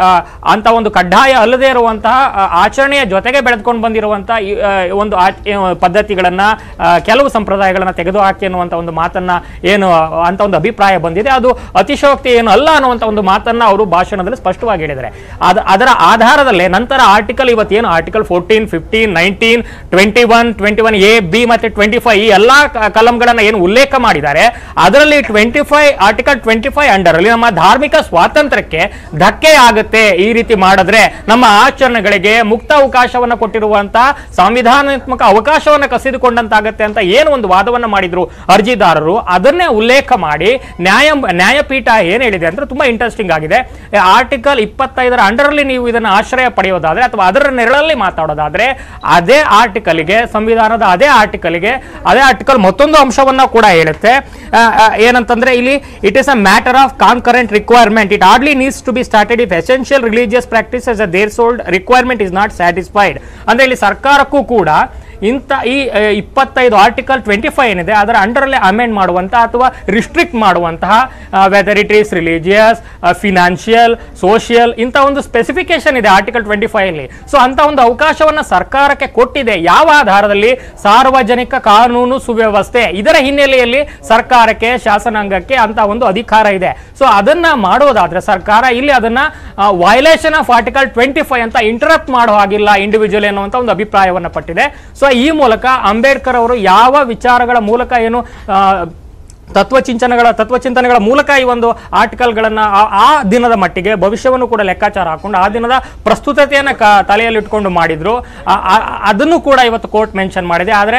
ಅಂತ ಒಂದು ಕಡ್ಡಾಯ ಅಲ್ಲದೆ ಇರುವಂತಹ ಆ, ಆಚರಣೆಯ ಜೊತೆಗೆ ಬೆಳೆದುಕೊಂಡು ಬಂದಿರುವಂತಹ ಈ, ಆ, ಒಂದು ಆಚ- ಏನು ಪದ್ಧತಿಗಳನ್ನ ಆ, ಕೆಲವು ಸಂಪ್ರದಾಯಗಳನ್ನ ತೆಗೆದುಹಾಕಿ ಅನ್ನುವಂಥ ಒಂದು ಮಾತನ್ನ ಏನು ಅಂತ ಒಂದು ಅಭಿಪ್ರಾಯ ಬಂದಿದೆ ಅದು ಅತಿಶಯೋಕ್ತಿ ಏನು ಅಲ್ಲ ಅನ್ನುವಂಥ ಒಂದು ಮಾತನ್ನ ಅವರು ಭಾಷಣದಲ್ಲಿ ಸ್ಪಷ್ಟವಾಗಿ ಹೇಳಿದ್ದಾರೆ ಅದ ಅದರ ಆಧಾರದಲ್ಲೇ ನಂತರ ಆರ್ಟಿಕಲ್ ಇವತ್ತೇನು article fourteen fifteen nineteen twenty one twenty one A B ಮತ್ತೆ ಟ್ವೆಂಟಿ ಫೈವ್ ಈ ಎಲ್ಲಾ ಕ- ಕಲಂಗಳನ್ನ ಏನು ಉಲ್ಲೇಖ ಮಾಡಿದ್ದಾರೆ ಅದರಲ್ಲಿ twenty five article twenty five under ಅಲ್ಲಿ ನಮ್ಮ ಧಾರ್ಮಿಕ ಸ್ವಾತಂತ್ರ್ಯಕ್ಕೆ ಧಕ್ಕೆ ಆಗುತ್ತೆ ಈ ರೀತಿ ಮಾಡಿದ್ರೆ ನಮ್ಮ ಆಚರಣೆಗಳಿಗೆ ಮುಕ್ತ ಅವಕಾಶವನ್ನ ಕೊಟ್ಟಿರುವಂತಹ ಸಂವಿಧಾನಾತ್ಮಕ ಅವಕಾಶವನ್ನ ಕಸಿದುಕೊಂಡಂತಾಗತ್ತೆ ಅಂತ ಏನು ಒಂದು ವಾದವನ್ನ ಮಾಡಿದ್ರು ಅರ್ಜಿದಾರರು ಅದನ್ನೇ ಉಲ್ಲೇಖ ಮಾಡಿ ನ್ಯಾಯ ನ್ಯಾಯಪೀಠ ಏನ್ ಹೇಳಿದೆ ಅಂದ್ರೆ ತುಂಬಾ ಇಂಟ್ರೆಸ್ಟಿಂಗ್ ಆಗಿದೆ ಆರ್ಟಿಕಲ್ ಇಪ್ಪತ್ತೈದರ ಅಂಡರಲ್ಲಿ ನೀವು ಇದನ್ನ ಆಶ್ರಯ ಪಡೆಯೋದಾದ್ರೆ ಅಥವಾ ಅದರ ನೆರಳಲ್ಲಿ ಮಾತಾಡೋದಾದ್ರೆ ಅದೇ ಆರ್ಟಿಕಲ್ಗೆ ಸಂವಿಧಾನದ ಅದೇ ಆರ್ಟಿಕಲ್ಗೆ ಅದೇ ಆರ್ಟಿಕಲ್ ಮತ್ತೊಂದು ಅಂಶವನ್ನ ಕೂಡ ಹೇಳುತ್ತೆ ಆ, ಆ, ಏನಂತಂದ್ರೆ ಇಲ್ಲಿ it is a matter of concurrent requirement it hardly needs to be started if essential religious practice is a threshold requirement is not satisfied ಅಂದ್ರೆ ಇಲ್ಲಿ ಸರ್ಕಾರಕ್ಕೂ ಕೂಡ ಇಂಥ ಈ ಆ, ಇಪ್ಪತ್ತೈದು ಆರ್ಟಿಕಲ್ ಟ್ವೆಂಟಿ ಫೈವ್ ಏನಿದೆ ಅದರ ಅಂಡರಲ್ಲೇ ಅಮೆಂಡ್ ಮಾಡುವಂತಹ ಅಥವಾ ರಿಸ್ಟ್ರಿಕ್ಟ್ ಮಾಡುವಂತಹ whether it is religious financial social ಇಂಥ ಒಂದು ಸ್ಪೆಸಿಫಿಕೇಶನ್ ಇದೆ ಆರ್ಟಿಕಲ್ ಟ್ವೆಂಟಿ ಫೈವ್ ಅಲ್ಲಿ ಸೊ ಅಂತ ಒಂದು ಅವಕಾಶವನ್ನ ಸರ್ಕಾರಕ್ಕೆ ಕೊಟ್ಟಿದೆ ಯಾವ ಆಧಾರದಲ್ಲಿ ಸಾರ್ವಜನಿಕ ಕಾನೂನು ಸುವ್ಯವಸ್ಥೆ ಇದರ ಹಿನ್ನೆಲೆಯಲ್ಲಿ ಸರ್ಕಾರಕ್ಕೆ ಶಾಸನಾಂಗಕ್ಕೆ ಅಂತ ಒಂದು ಅಧಿಕಾರ ಇದೆ ಸೊ ಅದನ್ನ ಮಾಡೋದಾದ್ರೆ ಸರ್ಕಾರ ಇಲ್ಲಿ ಅದನ್ನ violation of article twenty five ಅಂತ ಇಂಟರಪ್ಟ್ ಮಾಡೋ ಹಾಗಿಲ್ಲ ಇಂಡಿವಿಜುವಲ್ ಅನ್ನುವಂಥ ಒಂದು ಅಭಿಪ್ರಾಯವನ್ನ ಪಟ್ಟಿದೆ ಸೊ ಈ ಮೂಲಕ ಅಂಬೇಡ್ಕರ್ ಅವರು ಯಾವ ವಿಚಾರಗಳ ಮೂಲಕ ಏನು ಆ, ತತ್ವಚಿಂತನೆಗಳ ತತ್ವಚಿಂತನೆಗಳ ಮೂಲಕ ಈ ಒಂದು ಆರ್ಟಿಕಲ್ಗಳನ್ನ ಆ- ಆ ದಿನದ ಮಟ್ಟಿಗೆ ಭವಿಷ್ಯವನ್ನು ಕೂಡ ಲೆಕ್ಕಾಚಾರ ಹಾಕೊಂಡು ಆ ದಿನದ ಪ್ರಸ್ತುತತೆಯನ್ನು ಕ ತಲೆಯಲ್ಲಿಟ್ಕೊಂಡು ಮಾಡಿದ್ರು ಆ- ಆ- ಅದನ್ನು ಕೂಡ ಇವತ್ತು ಕೋರ್ಟ್ ಮೆನ್ಷನ್ ಮಾಡಿದೆ ಆದರೆ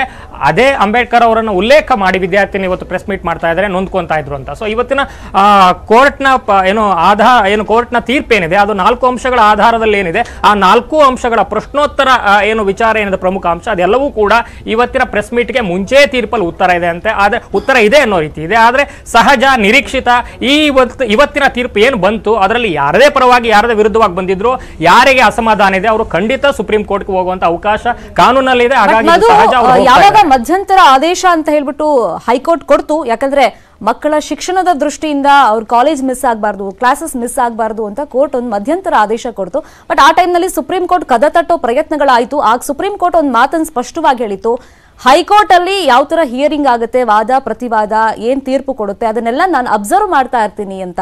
ಅದೇ ಅಂಬೇಡ್ಕರ್ ಅವರನ್ನು ಉಲ್ಲೇಖ ಮಾಡಿ ವಿದ್ಯಾರ್ಥಿನಿ ಇವತ್ತು ಪ್ರೆಸ್ ಮೀಟ್ ಮಾಡ್ತಾ ಇದ್ದಾರೆ ನೊಂದ್ಕೊಂತಾ ಇದ್ರು ಅಂತ ಸೊ ಇವತ್ತಿನ ಕೋರ್ಟ್ನ ಏನು ಆಧಾರ ಏನು ಕೋರ್ಟ್ನ ತೀರ್ಪೇನಿದೆ ಅದು ನಾಲ್ಕು ಅಂಶಗಳ ಆಧಾರದಲ್ಲಿ ಏನಿದೆ ಆ ನಾಲ್ಕು ಅಂಶಗಳ ಪ್ರಶ್ನೋತ್ತರ ಆ, ಏನು ವಿಚಾರ ಏನಿದೆ ಪ್ರಮುಖ ಅಂಶ ಅದೆಲ್ಲವೂ ಕೂಡ ಇವತ್ತಿನ ಪ್ರೆಸ್ ಮೀಟ್ಗೆ ಮುಂಚೆ ತೀರ್ಪಲ್ಲಿ ಉತ್ತರ ಇದೆ ಅಂತೆ ಆದ್ರೆ ಉತ್ತರ ಇದೆ ಅನ್ನೋ ರೀತಿ ಇದೆ ಆದ್ರೆ ಸಹಜ ನಿರೀಕ್ಷಿತ ಈ ಇವತ್ತು ಇವತ್ತಿನ ತೀರ್ಪು ಏನು ಬಂತು ಅದರಲ್ಲಿ ಯಾರದೇ ಪರವಾಗಿ ಯಾರದೇ ವಿರುದ್ಧವಾಗಿ ಬಂದಿದ್ರು ಯಾರಿಗೆ ಅಸಮಾಧಾನ ಇದೆ ಅವರು ಖಂಡಿತ ಸುಪ್ರೀಂ ಕೋರ್ಟ್ಗೆ ಹೋಗುವಂತ ಅವಕಾಶ ಕಾನೂನಲ್ಲಿದೆ
ಬಟ್
ಹಾಗಾಗಿ
ಮಧು
ಇದು ಸಹಜ ಅವ್ರು
ಆ,
ಹೋಗ್ತಾ
ಯಾವಾಗ
ಇದ್ದಾರೆ.
ಮಧ್ಯಂತರ ಆದೇಶ ಅಂತ ಹೇಳ್ಬಿಟ್ಟು ಹೈಕೋರ್ಟ್ ಕೊಡ್ತು ಯಾಕಂದ್ರೆ ಮಕ್ಕಳ ಶಿಕ್ಷಣದ ದೃಷ್ಟಿಯಿಂದ ಅವ್ರ ಕಾಲೇಜ್ ಮಿಸ್ ಆಗಬಾರ್ದು ಕ್ಲಾಸಸ್ ಮಿಸ್ ಆಗಬಾರ್ದು ಅಂತ ಕೋರ್ಟ್ ಒಂದು ಮಧ್ಯಂತರ ಆದೇಶ ಕೊಡ್ತು ಬಟ್ ಆ ಟೈಮ್ನಲ್ಲಿ ಸುಪ್ರೀಂ ಕೋರ್ಟ್ ಕದ ತಟ್ಟೋ ಪ್ರಯತ್ನಗಳಾಯ್ತು ಆಗ ಸುಪ್ರೀಂ ಕೋರ್ಟ್ ಒಂದು ಮಾತನ್ನು ಸ್ಪಷ್ಟವಾಗಿ ಹೇಳಿತ್ತು ಹೈಕೋರ್ಟ್ ಅಲ್ಲಿ ಯಾವ ತರ ಹಿಯರಿಂಗ್ ಆಗುತ್ತೆ ವಾದ ಪ್ರತಿವಾದ ಏನ್ ತೀರ್ಪು ಕೊಡುತ್ತೆ ಅದನ್ನೆಲ್ಲ ನಾನು ಅಬ್ಸರ್ವ್ ಮಾಡ್ತಾ ಇರ್ತೀನಿ ಅಂತ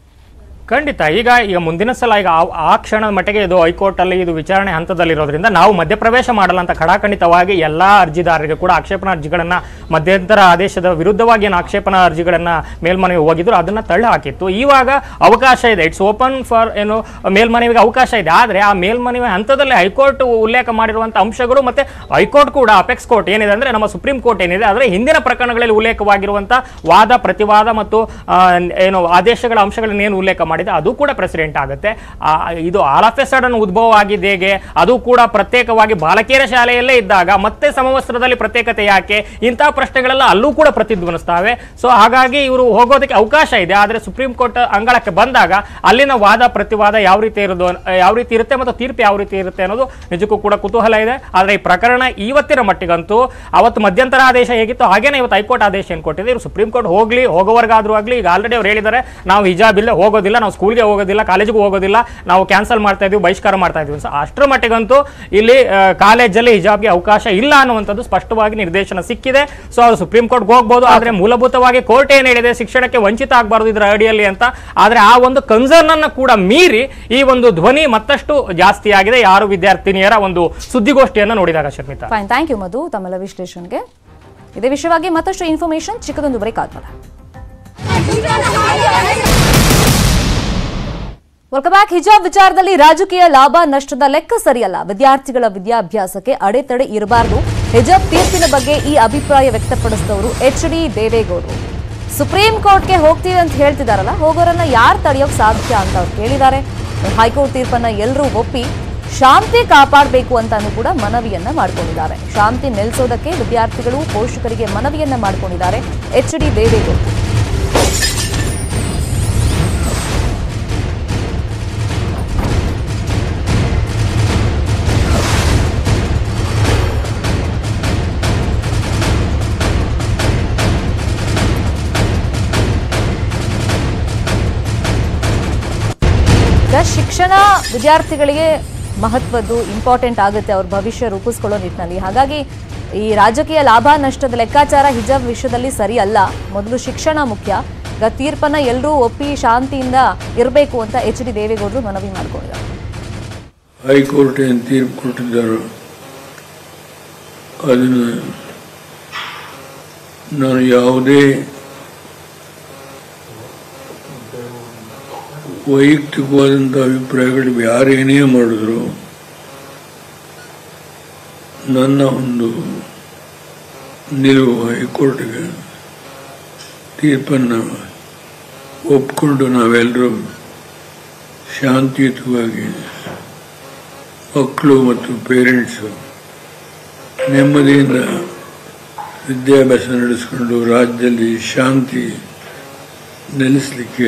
ಖಂಡಿತ ಈಗ ಈಗ ಮುಂದಿನ ಸಲ ಈಗ ಆ- ಆ ಕ್ಷಣದ ಮಟ್ಟಿಗೆ ಇದು ಹೈಕೋರ್ಟ್ ಅಲ್ಲಿ ಇದು ವಿಚಾರಣೆ ಹಂತದಲ್ಲಿರೋದ್ರಿಂದ ನಾವು ಮಧ್ಯಪ್ರವೇಶ ಮಾಡಲ್ಲ ಅಂತ ಖಡಾಖಂಡಿತವಾಗಿ ಎಲ್ಲಾ ಅರ್ಜಿದಾರರಿಗೆ ಕೂಡ ಆಕ್ಷೇಪಣಾ ಅರ್ಜಿಗಳನ್ನ ಮಧ್ಯಂತರ ಆದೇಶದ ವಿರುದ್ಧವಾಗಿ ಏನು ಆಕ್ಷೇಪಣಾ ಅರ್ಜಿಗಳನ್ನ ಮೇಲ್ಮನವಿ ಹೋಗಿದ್ರು ಅದನ್ನ ತಳ್ಳಿ ಹಾಕಿತ್ತು ಇವಾಗ ಅವಕಾಶ ಇದೆ ಇಟ್ಸ್ ಓಪನ್ ಫಾರ್ ಏನು ಮೇಲ್ಮನವಿಗೆ ಅವಕಾಶ ಇದೆ ಆದ್ರೆ ಆ ಮೇಲ್ಮನವಿ ಹಂತದಲ್ಲಿ ಹೈಕೋರ್ಟ್ ಉಲ್ಲೇಖ ಮಾಡಿರುವಂತ ಅಂಶಗಳು ಮತ್ತೆ ಹೈಕೋರ್ಟ್ ಕೂಡ ಅಪೆಕ್ಸ್ ಕೋರ್ಟ್ ಏನಿದೆ ಅಂದ್ರೆ ನಮ್ಮ ಸುಪ್ರೀಂ ಕೋರ್ಟ್ ಏನಿದೆ ಆದರೆ ಹಿಂದಿನ ಪ್ರಕರಣಗಳಲ್ಲಿ ಉಲ್ಲೇಖವಾಗಿರುವಂತ ವಾದ ಪ್ರತಿವಾದ ಮತ್ತು ಆ, ಏನು ಆದೇಶಗಳ ಅಂಶಗಳನ್ನ ಏನು ಉಲ್ಲೇಖ ಮಾಡಿದೆ ಅದು ಕೂಡ ಪ್ರೆಸಿಡೆಂಟ್ ಆಗುತ್ತೆ ಆ, ಇದು ಆಲ್ ಆಫ್ ಎ ಸಡನ್ ಉದ್ಭವ ಆಗಿದ್ದು ಹೇಗೆ ಅದು ಕೂಡ ಪ್ರತ್ಯೇಕವಾಗಿ ಬಾಲಕಿಯರ ಶಾಲೆಯಲ್ಲೇ ಇದ್ದಾಗ ಮತ್ತೆ ಸಮವಸ್ತ್ರದಲ್ಲಿ ಪ್ರತ್ಯೇಕತೆ ಯಾಕೆ ಇಂತಹ ಪ್ರಶ್ನೆಗಳೆಲ್ಲ ಅಲ್ಲೂ ಕೂಡ ಪ್ರತಿಧ್ವನಿಸ್ತವೆ ಸೊ ಹಾಗಾಗಿ ಇವರು ಹೋಗೋದಕ್ಕೆ ಅವಕಾಶ ಇದೆ ಆದರೆ ಸುಪ್ರೀಂ ಕೋರ್ಟ್ ಅಂಗಳಕ್ಕೆ ಬಂದಾಗ ಅಲ್ಲಿನ ವಾದ ಪ್ರತಿವಾದ ಯಾವ ರೀತಿ ಇರೋದು ಯಾವ ರೀತಿ ಇರುತ್ತೆ ಮತ್ತು ತೀರ್ಪು ಯಾವ ರೀತಿ ಇರುತ್ತೆ ಅನ್ನೋದು ನಿಜಕ್ಕೂ ಕೂಡ ಕುತೂಹಲ ಇದೆ ಆದರೆ ಈ ಪ್ರಕರಣ ಇವತ್ತಿನ ಮಟ್ಟಿಗಂತೂ ಅವತ್ತು ಮಧ್ಯಂತರ ಆದೇಶ ಹೇಗಿತ್ತು ಹಾಗೇನೆ ಇವತ್ತು ಹೈಕೋರ್ಟ್ ಆದೇಶ ಏನು ಕೊಟ್ಟಿದೆ ಇವರು ಸುಪ್ರೀಂ ಕೋರ್ಟ್ ಹೋಗ್ಲಿ ಹೋಗೋವರೆಗಾದ್ರೂ ಆಗಲಿ ಈಗ ಆಲ್ರೆಡಿ ಅವ್ರು ಹೇಳಿದ್ದಾರೆ ನಾವು ಹಿಜಾಬ್ ಇಲ್ಲೇ ಹೋಗೋದಿಲ್ಲ ನಾವು ಸ್ಕೂಲ್ಗೆ ಹೋಗೋದಿಲ್ಲ ಕಾಲೇಜಿಗೆ ಹೋಗೋದಿಲ್ಲ ನಾವು ಕ್ಯಾನ್ಸಲ್ ಮಾಡ್ತಾ ಇದೀವಿ ಬಹಿಷ್ಕಾರ ಮಾಡ್ತಾ ಇದೀವಿ ಸೊ ಅಷ್ಟರ ಮಟ್ಟಿಗಂತೂ ಇಲ್ಲಿ ಆ, ಕಾಲೇಜಲ್ಲಿ ಹಿಜಾಬ್ಗೆ ಅವಕಾಶ ಇಲ್ಲ ಅನ್ನುವಂಥದ್ದು ಸ್ಪಷ್ಟವಾಗಿ ನಿರ್ದೇಶನ ಸಿಕ್ಕಿದೆ ಸೊ ಅದು ಸುಪ್ರೀಂ ಕೋರ್ಟ್ಗೆ ಹೋಗ್ಬೋದು ಆದರೆ ಮೂಲಭೂತವಾಗಿ ಕೋರ್ಟ್ ಏನು ಹೇಳಿದೆ ಶಿಕ್ಷಣಕ್ಕೆ ವಂಚಿತ ಆಗಬಾರ್ದು ಇದರ ಅಡಿಯಲ್ಲಿ ಅಂತ ಆದರೆ ಆ ಒಂದು ಕನ್ಸರ್ನ್ ಅನ್ನ ಕೂಡ ಮೀರಿ ಈ ಒಂದು ಧ್ವನಿ ಮತ್ತಷ್ಟು ಜಾಸ್ತಿ ಆಗಿದೆ ಯಾರು ವಿದ್ಯಾರ್ಥಿನಿಯರ ಒಂದು ಸುದ್ದಿಗೋಷ್ಠಿಯನ್ನು ನೋಡಿದಾಗ Sharmita
fine thank you Madhu ತಮ್ಮೆಲ್ಲ ವಿಶ್ಲೇಷಣೆಗೆ ಇದೇ ವಿಷಯವಾಗಿ ಮತ್ತಷ್ಟು ಇನ್ಫಾರ್ಮೇಶನ್ ಚಿಕ್ಕದೊಂದು ಬ್ರೇಕ್ ಆದ್ಮೇಲೆ ವೆಲ್ಕಮ್ ಬ್ಯಾಕ್ ಹಿಜಾಬ್ ವಿಚಾರದಲ್ಲಿ ರಾಜಕೀಯ ಲಾಭ ನಷ್ಟದ ಲೆಕ್ಕ ಸರಿಯಲ್ಲ ವಿದ್ಯಾರ್ಥಿಗಳ ವಿದ್ಯಾಭ್ಯಾಸಕ್ಕೆ ಅಡೆತಡೆ ಇರಬಾರದು ಹಿಜಾಬ್ ತೀರ್ಪಿನ ಬಗ್ಗೆ ಈ ಅಭಿಪ್ರಾಯ ವ್ಯಕ್ತಪಡಿಸಿದವರು ಎಚ್ ಡಿ ದೇವೇಗೌಡರು ಸುಪ್ರೀಂ ಕೋರ್ಟ್ಗೆ ಹೋಗ್ತೀವಿ ಅಂತ ಹೇಳ್ತಿದಾರಲ್ಲ ಹೋಗೋರನ್ನ ಯಾರು ತಡೆಯೋಕ್ ಸಾಧ್ಯ ಅಂತ ಅವ್ರು ಕೇಳಿದ್ದಾರೆ ಹೈಕೋರ್ಟ್ ತೀರ್ಪನ್ನ ಎಲ್ಲರೂ ಒಪ್ಪಿ ಶಾಂತಿ ಕಾಪಾಡಬೇಕು ಅಂತಾನು ಕೂಡ ಮನವಿಯನ್ನ ಮಾಡ್ಕೊಂಡಿದ್ದಾರೆ ಶಾಂತಿ ನೆಲೆಸೋದಕ್ಕೆ ವಿದ್ಯಾರ್ಥಿಗಳು ಪೋಷಕರಿಗೆ ಮನವಿಯನ್ನ ಮಾಡ್ಕೊಂಡಿದ್ದಾರೆ ಎಚ್ ಡಿ ದೇವೇಗೌಡರು ಈಗ ಶಿಕ್ಷಣ ವಿದ್ಯಾರ್ಥಿಗಳಿಗೆ ಮಹತ್ವದ್ದು ಇಂಪಾರ್ಟೆಂಟ್ ಆಗುತ್ತೆ ಅವ್ರ ಭವಿಷ್ಯ ರೂಪಿಸ್ಕೊಳ್ಳೋ ನಿಟ್ಟಿನಲ್ಲಿ ಹಾಗಾಗಿ ಈ ರಾಜಕೀಯ ಲಾಭ ನಷ್ಟದ ಲೆಕ್ಕಾಚಾರ ಹಿಜಾಬ್ ವಿಷಯದಲ್ಲಿ ಸರಿ ಅಲ್ಲ ಮೊದಲು ಶಿಕ್ಷಣ ಮುಖ್ಯ ಈಗ ತೀರ್ಪನ್ನ ಎಲ್ಲರೂ ಒಪ್ಪಿ ಶಾಂತಿಯಿಂದ ಇರಬೇಕು ಅಂತ ಎಚ್ ಡಿ ದೇವೇಗೌಡರು ಮನವಿ ಮಾಡ್ಕೊಂಡಿದ್ದಾರೆ
ಹೈಕೋರ್ಟ್ ಏನು ತೀರ್ಪು ಕೊಟ್ಟಿದ್ದಾರೋ ಅದನ್ನು ನಾನು ಯಾವುದೇ ವೈಯಕ್ತಿಕವಾದಂಥ ಅಭಿಪ್ರಾಯಗಳು ಯಾರೇನೇ ಮಾಡಿದ್ರು ನನ್ನ ಒಂದು ನಿಲುವು ಹೈಕೋರ್ಟ್ಗೆ ತೀರ್ಪನ್ನು ಒಪ್ಕೊಂಡು ನಾವೆಲ್ಲರೂ ಶಾಂತಿಯುತವಾಗಿ ಮಕ್ಕಳು ಮತ್ತು ಪೇರೆಂಟ್ಸು ನೆಮ್ಮದಿಯಿಂದ ವಿದ್ಯಾಭ್ಯಾಸ ನಡೆಸ್ಕೊಂಡು ರಾಜ್ಯದಲ್ಲಿ ಶಾಂತಿ ನೆಲೆಸಲಿಕ್ಕೆ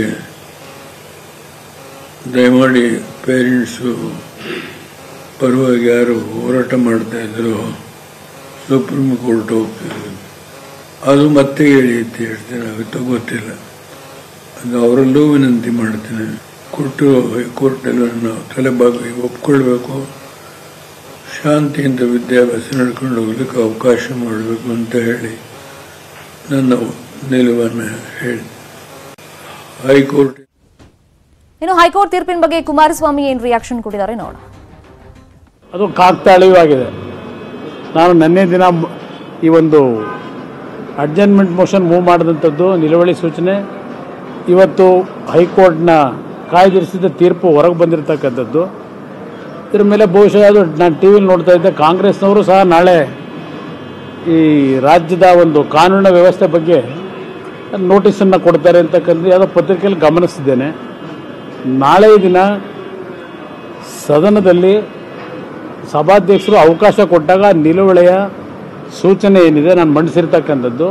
ದಯಮಾಡಿ ಪೇರೆಂಟ್ಸು ಪರವಾಗಿ ಯಾರು ಹೋರಾಟ ಮಾಡ್ತಾ ಇದ್ರು ಸುಪ್ರೀಂ ಕೋರ್ಟ್ ಹೋಗ್ತಿದ್ರು ಅದು ಮತ್ತೆ ಎಳೆಯುತ್ತೆ ಹೇಳ್ತೇನೆ ಆಗುತ್ತೋ ಗೊತ್ತಿಲ್ಲ ಅದು ಅವರಲ್ಲೂ ವಿನಂತಿ ಮಾಡ್ತೇನೆ ಕೊಟ್ಟು ಕೋರ್ಟ್ನಲ್ಲಿ ನಾವು ತಲೆಬಾಗಿ ಒಪ್ಕೊಳ್ಬೇಕು ಶಾಂತಿಯಿಂದ ವಿದ್ಯಾಭ್ಯಾಸ ನಡ್ಕೊಂಡು ಹೋಗ್ಲಿಕ್ಕೆ ಅವಕಾಶ ಮಾಡಬೇಕು ಅಂತ ಹೇಳಿ ನನ್ನ ನಿಲುವನ್ನು ಹೇಳಿ ಹೈಕೋರ್ಟ್
ಇನ್ನು ಹೈಕೋರ್ಟ್ ತೀರ್ಪಿನ ಬಗ್ಗೆ ಕುಮಾರಸ್ವಾಮಿ ಏನ್ ರಿಯಾಕ್ಷನ್ ಕೊಟ್ಟಿದ್ದಾರೆ ನೋಡೋಣ
ಅದು ಕಾಕ್ತಾಳೀಯವಾಗಿದೆ ನಾನು ನಿನ್ನೆ ದಿನ ಮ್- ಈ ಒಂದು ಅಡ್ಜಸ್ಟ್ಮೆಂಟ್ ಮೋಷನ್ ಮೂವ್ ಮಾಡಿದಂಥದ್ದು ನಿಲುವಳಿ ಸೂಚನೆ ಇವತ್ತು ಹೈಕೋರ್ಟ್ನ ಕಾಯ್ದಿರಿಸಿದ ತೀರ್ಪು ಹೊರಗೆ ಬಂದಿರತಕ್ಕಂಥದ್ದು ಇದ್ರ ಮೇಲೆ ಬಹುಶಃ ಅದು ನಾನು ಟಿ ವಿಲಿ ನೋಡ್ತಾ ಇದ್ದೆ ಕಾಂಗ್ರೆಸ್ನವರು ಸಹ ನಾಳೆ ಈ ರಾಜ್ಯದ ಒಂದು ಕಾನೂನಿನ ವ್ಯವಸ್ಥೆ ಬಗ್ಗೆ ನೋಟಿಸನ್ನು ಕೊಡ್ತಾರೆ ಅಂತಕ್ಕಂಥ ಯಾವುದೋ ಪತ್ರಿಕೆಯಲ್ಲಿ ಗಮನಿಸಿದ್ದೇನೆ ನಾಳೆ ದಿನ ಸದನದಲ್ಲಿ ಸಭಾಧ್ಯಕ್ಷರು ಅವಕಾಶ ಕೊಟ್ಟಾಗ ನಿಲುವಳೆಯ ಸೂಚನೆ ಏನಿದೆ ನಾನು ಮಂಡಿಸಿರ್ತಕ್ಕಂಥದ್ದು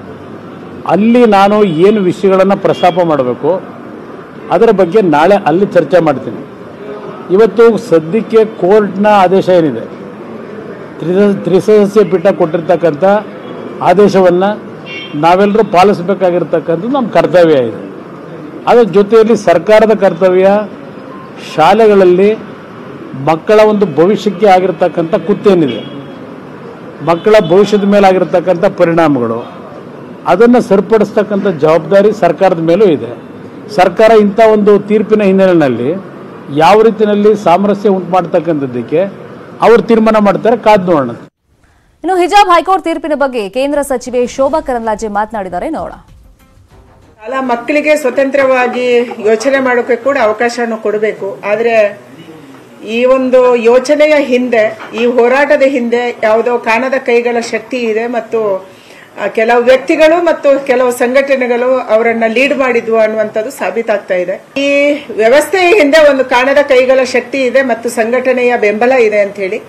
ಅಲ್ಲಿ ನಾನು ಏನು ವಿಷಯಗಳನ್ನು ಪ್ರಸ್ತಾಪ ಮಾಡಬೇಕು ಅದರ ಬಗ್ಗೆ ನಾಳೆ ಅಲ್ಲಿ ಚರ್ಚೆ ಮಾಡ್ತೀನಿ ಇವತ್ತು ಸದ್ಯಕ್ಕೆ ಕೋರ್ಟ್ನ ಆದೇಶ ಏನಿದೆ ತ್ರಿಸ ತ್ರಿಸದಸ್ಯ ಪೀಠ ಕೊಟ್ಟಿರ್ತಕ್ಕಂಥ ಆದೇಶವನ್ನು ನಾವೆಲ್ಲರೂ ಪಾಲಿಸಬೇಕಾಗಿರ್ತಕ್ಕಂಥದ್ದು ನಮ್ಮ ಕರ್ತವ್ಯ ಇದೆ ಅದರ ಜೊತೆಯಲ್ಲಿ ಸರ್ಕಾರದ ಕರ್ತವ್ಯ ಶಾಲೆಗಳಲ್ಲಿ ಮಕ್ಕಳ ಒಂದು ಭವಿಷ್ಯಕ್ಕೆ ಆಗಿರ್ತಕ್ಕಂಥ ಕುತ್ತೇನಿದೆ ಮಕ್ಕಳ ಭವಿಷ್ಯದ ಮೇಲೆ ಆಗಿರ್ತಕ್ಕಂಥ ಪರಿಣಾಮಗಳು ಅದನ್ನು ಸರಿಪಡಿಸ್ತಕ್ಕಂಥ ಜವಾಬ್ದಾರಿ ಸರ್ಕಾರದ ಮೇಲೂ ಇದೆ ಸರ್ಕಾರ ಇಂಥ ಒಂದು ತೀರ್ಪಿನ ಹಿನ್ನೆಲೆಯಲ್ಲಿ ಯಾವ ರೀತಿಯಲ್ಲಿ ಸಾಮರಸ್ಯ ಉಂಟು ಮಾಡ್ತಕ್ಕಂಥದ್ದಕ್ಕೆ ಅವರು ತೀರ್ಮಾನ ಮಾಡ್ತಾರೆ ಕಾದ್ ನೋಡೋಣ
ಇನ್ನು ಹಿಜಾಬ್ ಹೈಕೋರ್ಟ್ ತೀರ್ಪಿನ ಬಗ್ಗೆ ಕೇಂದ್ರ ಸಚಿವೆ ಶೋಭಾ ಕರಂದ್ಲಾಜೆ ಮಾತನಾಡಿದ್ದಾರೆ ನೋಡೋಣ
ಶಾಲಾ ಮಕ್ಕಳಿಗೆ ಸ್ವತಂತ್ರವಾಗಿ ಯೋಚನೆ ಮಾಡೋಕೆ ಕೂಡ ಅವಕಾಶವನ್ನು ಕೊಡಬೇಕು ಆದರೆ ಈ ಒಂದು ಯೋಚನೆಯ ಹಿಂದೆ ಈ ಹೋರಾಟದ ಹಿಂದೆ ಯಾವುದೋ ಕಾಣದ ಕೈಗಳ ಶಕ್ತಿ ಇದೆ ಮತ್ತು ಆ, ಕೆಲವು ವ್ಯಕ್ತಿಗಳು ಮತ್ತು ಕೆಲವು ಸಂಘಟನೆಗಳು ಅವರನ್ನ ಲೀಡ್ ಮಾಡಿದ್ವು ಅನ್ನುವಂಥದ್ದು ಸಾಬೀತಾಗ್ತಾ ಇದೆ ಈ ವ್ಯವಸ್ಥೆಯ ಹಿಂದೆ ಒಂದು ಕಾಣದ ಕೈಗಳ ಶಕ್ತಿ ಇದೆ ಮತ್ತು ಸಂಘಟನೆಯ ಬೆಂಬಲ ಇದೆ ಅಂತ ಹೇಳಿ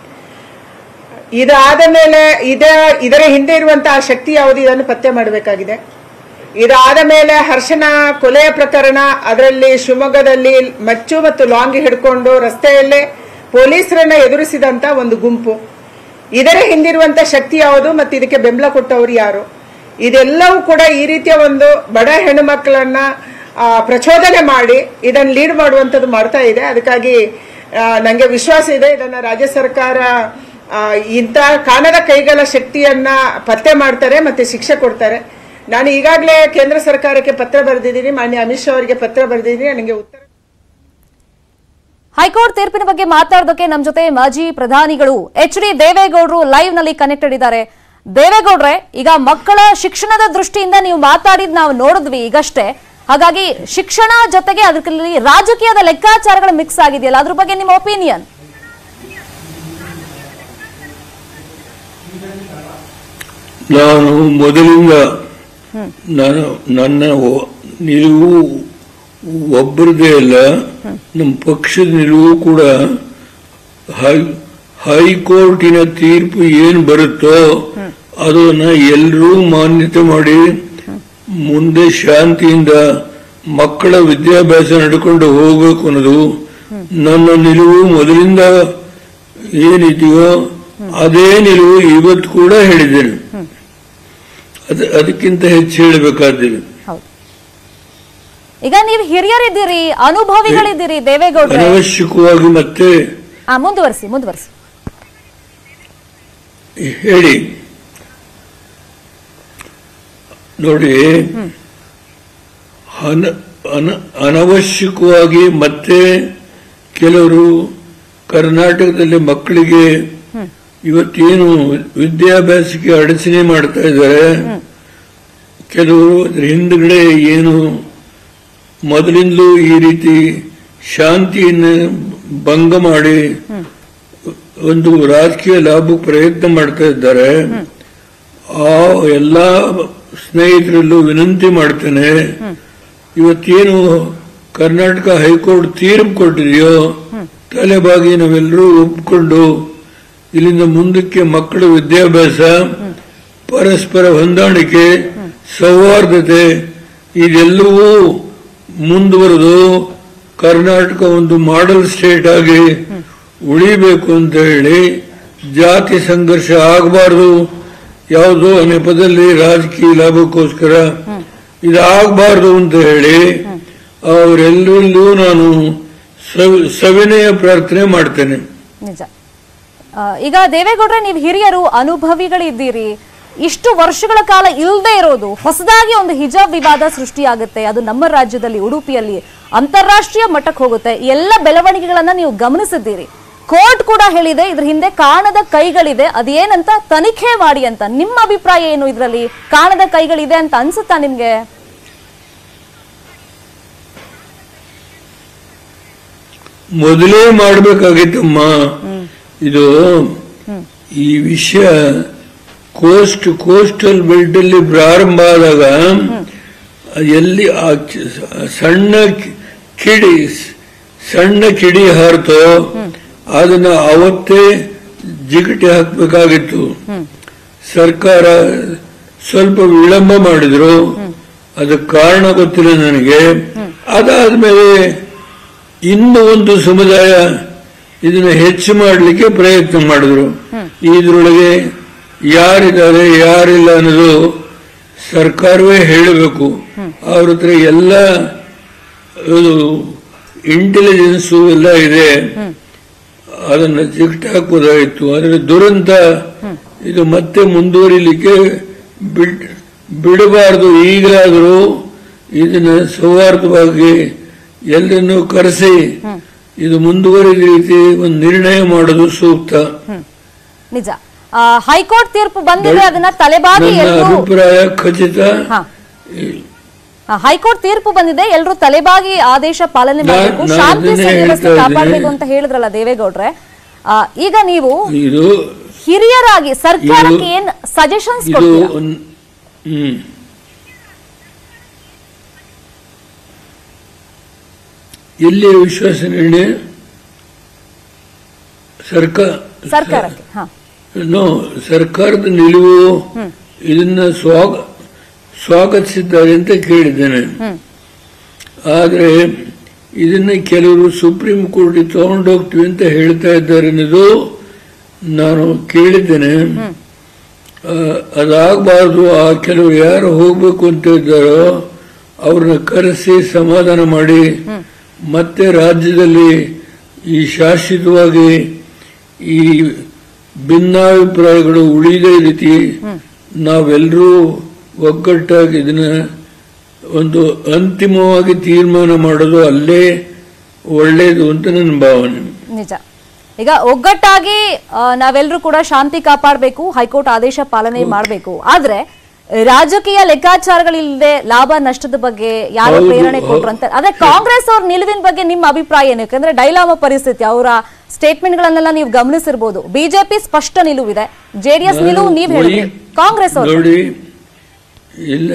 ಇದಾದ ಮೇಲೆ ಇದ ಇದರ ಹಿಂದೆ ಇರುವಂತಹ ಶಕ್ತಿ ಯಾವುದು ಇದನ್ನು ಪತ್ತೆ ಮಾಡಬೇಕಾಗಿದೆ ಇದಾದ ಮೇಲೆ ಹರ್ಷನ ಕೊಲೆಯ ಪ್ರಕರಣ ಅದರಲ್ಲಿ ಶಿವಮೊಗ್ಗದಲ್ಲಿ ಮಚ್ಚು ಮತ್ತು ಲಾಂಗಿ ಹಿಡ್ಕೊಂಡು ರಸ್ತೆಯಲ್ಲೇ ಪೊಲೀಸರನ್ನ ಎದುರಿಸಿದಂತ ಒಂದು ಗುಂಪು ಇದರ ಹಿಂದಿರುವಂತ ಶಕ್ತಿ ಯಾವುದು ಮತ್ತು ಇದಕ್ಕೆ ಬೆಂಬಲ ಕೊಟ್ಟವರು ಯಾರು ಇದೆಲ್ಲವೂ ಕೂಡ ಈ ರೀತಿಯ ಒಂದು ಬಡ ಹೆಣ್ಣು ಮಕ್ಕಳನ್ನ ಆ, ಪ್ರಚೋದನೆ ಮಾಡಿ ಇದನ್ನು ಲೀಡ್ ಮಾಡುವಂಥದ್ದು ಮಾಡ್ತಾ ಇದೆ ಅದಕ್ಕಾಗಿ ಆ, ನಂಗೆ ವಿಶ್ವಾಸ ಇದೆ ಇದನ್ನ ರಾಜ್ಯ ಸರ್ಕಾರ ಆ, ಇಂಥ ಕಾಣದ ಕೈಗಳ ಶಕ್ತಿಯನ್ನ ಪತ್ತೆ ಮಾಡ್ತಾರೆ ಮತ್ತೆ ಶಿಕ್ಷೆ ಕೊಡ್ತಾರೆ ನಾನು ಈಗಾಗಲೇ ಕೇಂದ್ರ ಸರ್ಕಾರಕ್ಕೆ ಪತ್ರ ಬರೆದಿದ್ದೀನಿ ಮಾನ್ಯ ಅಮಿತ್ ಶಾ ಅವರಿಗೆ ಪತ್ರ ಬರೆದಿದ್ದೀನಿ ನನಗೆ ಉತ್ತರ
ಹೈಕೋರ್ಟ್ ತೀರ್ಪಿನ ಬಗ್ಗೆ ಮಾತಾಡೋದಕ್ಕೆ ನಮ್ಮ ಜೊತೆ ಮಾಜಿ ಪ್ರಧಾನಿಗಳು ಎಚ್ ಡಿ ದೇವೇಗೌಡರು ಲೈವ್ ನಲ್ಲಿ ಕನೆಕ್ಟೆಡ್ ಇದ್ದಾರೆ ದೇವೇಗೌಡ್ರೆ ಈಗ ಮಕ್ಕಳ ಶಿಕ್ಷಣದ ದೃಷ್ಟಿಯಿಂದ ನೀವು ಮಾತಾಡಿದ್ ನಾವು ನೋಡಿದ್ವಿ ಈಗಷ್ಟೇ ಹಾಗಾಗಿ ಶಿಕ್ಷಣ ಜೊತೆಗೆ ಅದರಲ್ಲಿ ರಾಜಕೀಯದ ಲೆಕ್ಕಾಚಾರಗಳು ಮಿಕ್ಸ್ ಆಗಿದೆಯಲ್ಲ ಅದ್ರ ಬಗ್ಗೆ ನಿಮ್ಮ ಒಪಿನಿಯನ್
ನಾನು ಮೊದಲಿಂದ ನಾನು ನನ್ನ ಒ- ನಿಲುವು ಒಬ್ಬರದೇ ಅಲ್ಲ ನಮ್ಮ ಪಕ್ಷದ ನಿಲುವು ಕೂಡ ಹೈ ಹೈಕೋರ್ಟಿನ ತೀರ್ಪು ಏನು ಬರುತ್ತೋ ಅದನ್ನ ಎಲ್ಲರೂ ಮಾನ್ಯತೆ ಮಾಡಿ ಮುಂದೆ ಶಾಂತಿಯಿಂದ ಮಕ್ಕಳ ವಿದ್ಯಾಭ್ಯಾಸ ನಡ್ಕೊಂಡು ಹೋಗಬೇಕು ಅನ್ನೋದು ನನ್ನ ನಿಲುವು ಮೊದಲಿಂದ ಏನಿದೆಯೋ ಅದೇ ನಿಲುವು ಇವತ್ತು ಕೂಡ ಹೇಳಿದ್ದೇನೆ ಅದ ಅದಕ್ಕಿಂತ ಹೆಚ್ಚು ಹೇಳಬೇಕಾದಿಲ್ಲ
ಹೌದು ಈಗ ನೀವು ಹಿರಿಯರಿದ್ದೀರಿ ಅನುಭವಿಗಳಿದ್ದೀರಿ ದೇವೇಗೌಡ್ರೆ
ಅನವಶ್ಯಕವಾಗಿ ಮತ್ತೆ
ಆ ಮುಂದುವರಿಸಿ ಮುಂದುವರಿಸಿ
ಹೇಳಿ ನೋಡಿ ಅನ- ಅನ- ಅನವಶ್ಯಕವಾಗಿ ಮತ್ತೆ ಕೆಲವರು ಕರ್ನಾಟಕದಲ್ಲಿ ಮಕ್ಕಳಿಗೆ ಇವತ್ತೇನು ವಿದ್ಯಾಭ್ಯಾಸಕ್ಕೆ ಅಡಚಣೆ ಮಾಡ್ತಾ ಇದ್ದಾರೆ ಕೆಲವರು ಅದ್ರ ಹಿಂದ್ಗಡೆ ಏನು ಮೊದಲಿಂದಲೂ ಈ ರೀತಿ ಶಾಂತಿಯನ್ನು ಭಂಗ ಮಾಡಿ ಒಂದು ರಾಜಕೀಯ ಲಾಭಕ್ಕೆ ಪ್ರಯತ್ನ ಮಾಡ್ತಾ ಇದ್ದಾರೆ ಆ ಎಲ್ಲ ಸ್ನೇಹಿತರಲ್ಲೂ ವಿನಂತಿ ಮಾಡ್ತೇನೆ ಇವತ್ತೇನು ಕರ್ನಾಟಕ ಹೈಕೋರ್ಟ್ ತೀರ್ಪು ಕೊಟ್ಟಿದೆಯೋ ತಲೆಬಾಗಿ ನಾವೆಲ್ಲರೂ ಒಪ್ಕೊಂಡು ಇಲ್ಲಿಂದ ಮುಂದಕ್ಕೆ ಮಕ್ಕಳ ವಿದ್ಯಾಭ್ಯಾಸ ಪರಸ್ಪರ ಹೊಂದಾಣಿಕೆ ಸೌಹಾರ್ದತೆ ಇದೆಲ್ಲವೂ ಮುಂದುವರೆದು ಕರ್ನಾಟಕ ಒಂದು ಮಾಡೆಲ್ ಸ್ಟೇಟ್ ಆಗಿ ಉಳಿಬೇಕು ಅಂತ ಹೇಳಿ ಜಾತಿ ಸಂಘರ್ಷ ಆಗಬಾರ್ದು ಯಾವುದೋ ನೆಪದಲ್ಲಿ ರಾಜಕೀಯ ಲಾಭಕ್ಕೋಸ್ಕರ ಇದಾಗಬಾರ್ದು ಅಂತ ಹೇಳಿ ಅವರೆಲ್ಲರಲ್ಲೂ ನಾನು ಸವಿ- ಸವಿನಯ ಪ್ರಾರ್ಥನೆ ಮಾಡ್ತೇನೆ
ನಿಜ ಆ, ಈಗ ದೇವೇಗೌಡ್ರೆ ನೀವು ಹಿರಿಯರು ಅನುಭವಿಗಳಿದ್ದೀರಿ ಇಷ್ಟು ವರ್ಷಗಳ ಕಾಲ ಇಲ್ಲದೆ ಇರೋದು ಹೊಸದಾಗಿ ಒಂದು ಹಿಜಾಬ್ ವಿವಾದ ಸೃಷ್ಟಿಯಾಗುತ್ತೆ ಅದು ನಮ್ಮ ರಾಜ್ಯದಲ್ಲಿ ಉಡುಪಿಯಲ್ಲಿ ಅಂತಾರಾಷ್ಟ್ರೀಯ ಮಟ್ಟಕ್ಕೆ ಹೋಗುತ್ತೆ ಈ ಎಲ್ಲ ಬೆಳವಣಿಗೆಗಳನ್ನ ನೀವು ಗಮನಿಸಿದ್ದೀರಿ ಕೋರ್ಟ್ ಕೂಡ ಹೇಳಿದೆ ಇದ್ರ ಹಿಂದೆ ಕಾಣದ ಕೈಗಳಿದೆ ಅದೇನಂತ ತನಿಖೆ ಮಾಡಿ ಅಂತ ನಿಮ್ಮ ಅಭಿಪ್ರಾಯ ಏನು ಇದರಲ್ಲಿ ಕಾಣದ ಕೈಗಳಿದೆ ಅಂತ ಅನ್ಸುತ್ತಾ ನಿಮ್ಗೆ
ಮೊದಲೇ ಮಾಡಬೇಕಾಗಿತ್ತಮ್ಮ ಇದು ಈ ವಿಷಯ ಕೋಸ್ಟ್ ಕೋಸ್ಟಲ್ ಬೆಲ್ಟ್ ಅಲ್ಲಿ ಪ್ರಾರಂಭ ಆದಾಗ ಎಲ್ಲಿ ಆ ಚ- ಸಣ್ಣ ಕಿ- ಕಿಡಿ ಸಣ್ಣ ಕಿಡಿ ಹಾರ್ತೋ ಅದನ್ನ ಅವತ್ತೇ ಜಿಗಟೆ ಹಾಕಬೇಕಾಗಿತ್ತು ಸರ್ಕಾರ ಸ್ವಲ್ಪ ವಿಳಂಬ ಮಾಡಿದ್ರು ಅದಕ್ಕೆ ಕಾರಣ ಗೊತ್ತಿಲ್ಲ ನನಗೆ ಅದಾದ್ಮೇಲೆ ಇನ್ನು ಒಂದು ಸಮುದಾಯ ಇದನ್ನ ಹೆಚ್ಚು ಮಾಡಲಿಕ್ಕೆ ಪ್ರಯತ್ನ ಮಾಡಿದ್ರು ಇದ್ರೊಳಗೆ ಯಾರಿದ್ದಾರೆ ಯಾರಿಲ್ಲ ಅನ್ನೋದು ಸರ್ಕಾರವೇ ಹೇಳಬೇಕು ಅವ್ರ ಹತ್ರ ಎಲ್ಲ ಇಂಟೆಲಿಜೆನ್ಸ್ ಎಲ್ಲ ಇದೆ ಅದನ್ನ ಜಿಗ್ಟ್ ಹಾಕಬಹುದಾಗಿತ್ತು ಆದರೆ ದುರಂತ ಇದು ಮತ್ತೆ ಮುಂದುವರಿಲಿಕ್ಕೆ ಬಿಡ್ ಬಿಡಬಾರದು ಈಗಲಾದರೂ ಇದನ್ನ ಸೌಹಾರ್ದವಾಗಿ ಎಲ್ಲರನ್ನೂ ಕರೆಸಿ ಇದು ಮುಂದುವರಿದ ರೀತಿ ಒಂದು ನಿರ್ಣಯ ಮಾಡೋದು ಸೂಕ್ತ
ನಿಜ ಆ, ಹೈಕೋರ್ಟ್ ತೀರ್ಪು ಬಂದಿದೆ ಅದನ್ನ ತಲೆಬಾಗಿ
ನನ್ನ
ಎಲ್ಲರೂ
ಅಭಿಪ್ರಾಯ ಖಚಿತ
ಹಾ. ಆ, ಹೈಕೋರ್ಟ್ ತೀರ್ಪು ಬಂದಿದೆ ಎಲ್ಲರೂ ತಲೆಬಾಗಿ ಆದೇಶ ಪಾಲನೆ
ನಾ-
ಮಾಡಬೇಕು
ನಾನು
ಶಾಂತಿ
ಅದನ್ನೇ
ಸುವ್ಯವಸ್ಥೆ
ಹೇಳ್ತಾ
ಕಾಪಾಡಬೇಕು
ಇದ್ದೀನಿ.
ಅಂತ ಹೇಳಿದ್ರಲ್ಲ ದೇವೇಗೌಡ್ರೆ ಆ, ಈಗ ನೀವು
ಇದು
ಹಿರಿಯರಾಗಿ ಸರ್ಕಾರಕ್ಕೆ
ಇದು-
ಏನ್ ಸಜೆಷನ್ಸ್
ಇದು
ಕೊಡ್ತೀರಾ
ಒಂದ್- ಹ್ಮ್ ಎಲ್ಲಿ ವಿಶ್ವಾಸ ನಿರ್ಣಯ ಸರ್ಕಾರ
ಸರ್ಕಾರಕ್ಕೆ ಹಾ
ನೋ ಸರ್ಕಾರದ ನಿಲುವು ಇದನ್ನ ಸ್ವಾಗ ಸ್ವಾಗತಿಸಿದ್ದಾರೆ ಅಂತ ಕೇಳಿದ್ದೇನೆ ಆದರೆ ಇದನ್ನ ಕೆಲವರು ಸುಪ್ರೀಂ ಕೋರ್ಟ್ ತಗೊಂಡೋಗ್ತೀವಿ ಅಂತ ಹೇಳ್ತಾ ಇದ್ದಾರೆ ಅನ್ನೋದು ನಾನು ಕೇಳಿದ್ದೇನೆ ಆ, ಅದಾಗಬಾರ್ದು ಆ ಕೆಲವರು ಯಾರು ಹೋಗ್ಬೇಕು ಅಂತ ಇದ್ದಾರೋ ಅವ್ರನ್ನ ಕರೆಸಿ ಸಮಾಧಾನ ಮಾಡಿ ಮತ್ತೆ ರಾಜ್ಯದಲ್ಲಿ ಈ ಶಾಶ್ವತವಾಗಿ ಈ ಭಿನ್ನಾಭಿಪ್ರಾಯಗಳು ಉಳಿದೇ ರೀತಿ ನಾವೆಲ್ಲರೂ ಒಗ್ಗಟ್ಟಾಗಿ ಇದನ್ನ ಒಂದು ಅಂತಿಮವಾಗಿ ತೀರ್ಮಾನ ಮಾಡೋದು ಅಲ್ಲೇ ಒಳ್ಳೇದು ಅಂತ ನನ್ನ ಭಾವನೆ
ನಿಜ ಈಗ ಒಗ್ಗಟ್ಟಾಗಿ ಆ, ನಾವೆಲ್ಲರೂ ಕೂಡ ಶಾಂತಿ ಕಾಪಾಡಬೇಕು ಹೈಕೋರ್ಟ್ ಆದೇಶ ಪಾಲನೆ ಮಾಡಬೇಕು ಆದ್ರೆ ರಾಜಕೀಯ ಲೆಕ್ಕಾಚಾರಗಳಿಲ್ಲದೆ ಲಾಭ ನಷ್ಟದ ಬಗ್ಗೆ ಯಾರು
ಹೌದು,
ಪ್ರೇರಣೆ
ಹೌದು.
ಕೊಟ್ರು ಅಂತ ಅದೇ ಕಾಂಗ್ರೆಸ್ ಅವ್ರ ನಿಲುವಿನ ಬಗ್ಗೆ ನಿಮ್ಮ ಅಭಿಪ್ರಾಯ ಏನು ಯಾಕಂದ್ರೆ ಡೈಲಾಮ ಪರಿಸ್ಥಿತಿ ಅವರ ಸ್ಟೇಟ್ಮೆಂಟ್ ಗಳನ್ನೆಲ್ಲ ನೀವು ಗಮನಿಸಿರ್ಬೋದು ಬಿಜೆಪಿ ಸ್ಪಷ್ಟ ನಿಲುವಿದೆ ಜೆಡಿಎಸ್ ನಿಲುವು ನೀವ್ ಹೇಳಿದ್ರಿ ಕಾಂಗ್ರೆಸ್ ಅವರು
ನೋಡಿ ಇಲ್ಲ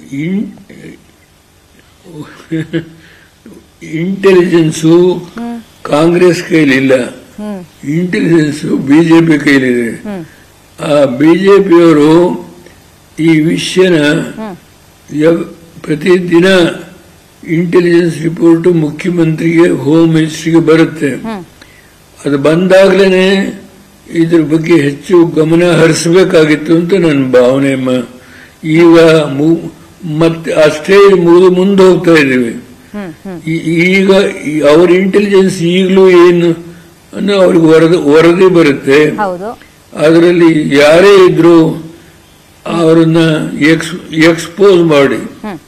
ಇಂಟೆಲಿಜೆನ್ಸು ಕಾಂಗ್ರೆಸ್ ಕೈಲಿಲ್ಲ ಇಂಟೆಲಿಜೆನ್ಸ್ ಬಿಜೆಪಿ ಕೈಲಿದೆ ಆ ಬಿಜೆಪಿಯವರು ಈ ವಿಷಯನ ಯವ್- ಪ್ರತಿದಿನ ಇಂಟೆಲಿಜೆನ್ಸ್ ರಿಪೋರ್ಟ್ ಮುಖ್ಯಮಂತ್ರಿಗೆ ಹೋಮ್ ಮಿನಿಸ್ಟ್ರಿಗೆ ಬರುತ್ತೆ ಅದು ಬಂದಾಗ್ಲೇನೆ ಇದ್ರ ಬಗ್ಗೆ ಹೆಚ್ಚು ಗಮನ ಹರಿಸಬೇಕಾಗಿತ್ತು ಅಂತ ನನ್ನ ಭಾವನೆ ಮ- ಈಗ ಮು- ಮತ್ತೆ ಆ ಸ್ಟೇಜ್ ಮುಗಿದು ಮುಂದೆ ಹೋಗ್ತಾ ಇದ್ದೀವಿ ಈ- ಈಗ ಈ- ಅವ್ರ ಇಂಟೆಲಿಜೆನ್ಸ್ ಈಗಲೂ ಏನು ಅನ್ನೋ ಅವ್ರಿಗೆ ವರದಿ ವರದಿ ಬರುತ್ತೆ
ಹೌದು
ಅದರಲ್ಲಿ ಯಾರೇ ಇದ್ರು ಅವರನ್ನ ಎಕ್ಸ್ ಎಕ್ಸ್ಪೋಸ್ ಮಾಡಿ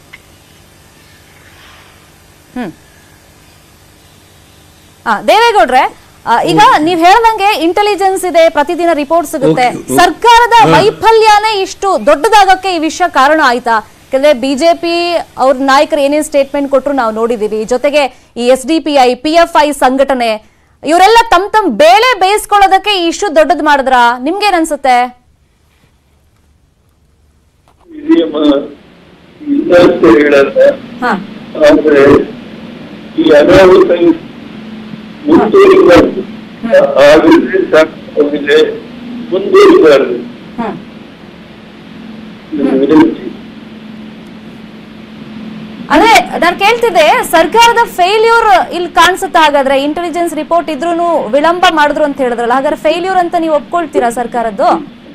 ಆ, ದೇವೇಗೌಡ್ರೆ ಆ, ಈಗ ನೀವ್ ಹೇಳ್ದಂಗೆ ಇಂಟೆಲಿಜೆನ್ಸ್ ಇದೆ ಪ್ರತಿದಿನ ರಿಪೋರ್ಟ್ ಸಿಗುತ್ತೆ
ಓಕೆ, ಓಕೆ.
ಸರ್ಕಾರದ
ಹಾ.
ವೈಫಲ್ಯನೇ ಇಷ್ಟು ದೊಡ್ಡದಾಗಕ್ಕೆ ಈ ವಿಷಯ ಕಾರಣ ಆಯ್ತಾ ಯಾಕಂದ್ರೆ ಬಿಜೆಪಿ ಅವ್ರ ನಾಯಕರು ಏನೇನ್ ಸ್ಟೇಟ್ಮೆಂಟ್ ಕೊಟ್ರು ನಾವು ನೋಡಿದೀವಿ ಜೊತೆಗೆ ಈ S D P I P F I ಸಂಘಟನೆ ಇವರೆಲ್ಲ ತಮ್ ತಮ್ ಬೇಳೆ ಬೇಯಿಸ್ಕೊಳ್ಳೋದಕ್ಕೆ ಇಷ್ಟು ದೊಡ್ಡದ್ ಮಾಡಿದ್ರ ನಿಮ್ಗೇನ್ ಅನ್ಸುತ್ತೆ
ಇದೆಯಮ್ಮ ಇಲ್ಲ ಅಂತ ಹೇಳಲ್ಲ
ಹಾ
ಆದ್ರೆ ಈ ಅನಾಹುತ ಮುಂದುವರಿಬಾರ್ದು ಆಗಿದ್ರೆ ಸಾಕಾಗಿದೆ ಮುಂದುವರಿಬಾರ್ದು
ಹ್ಮ್
ನನ್ನ ವಿನಂತಿ
ಅಂದ್ರೆ ನಾನು ಕೇಳ್ತಿದ್ದೆ ಸರ್ಕಾರದ ಫೇಲ್ಯೂರ್ ಇಲ್ಲಿ ಕಾಣಿಸುತ್ತಾ ಹಾಗಾದ್ರೆ ಇಂಟೆಲಿಜೆನ್ಸ್ ರಿಪೋರ್ಟ್ ಇದ್ರೂನು ವಿಳಂಬ ಮಾಡಿದ್ರು ಅಂತ ಹೇಳಿದ್ರಲ್ಲ ಹಾಗಾದ್ರೆ ಫೇಲ್ಯೂರ್ ಅಂತ ನೀವು ಒಪ್ಕೊಳ್ತೀರಾ ಸರ್ಕಾರದ್ದು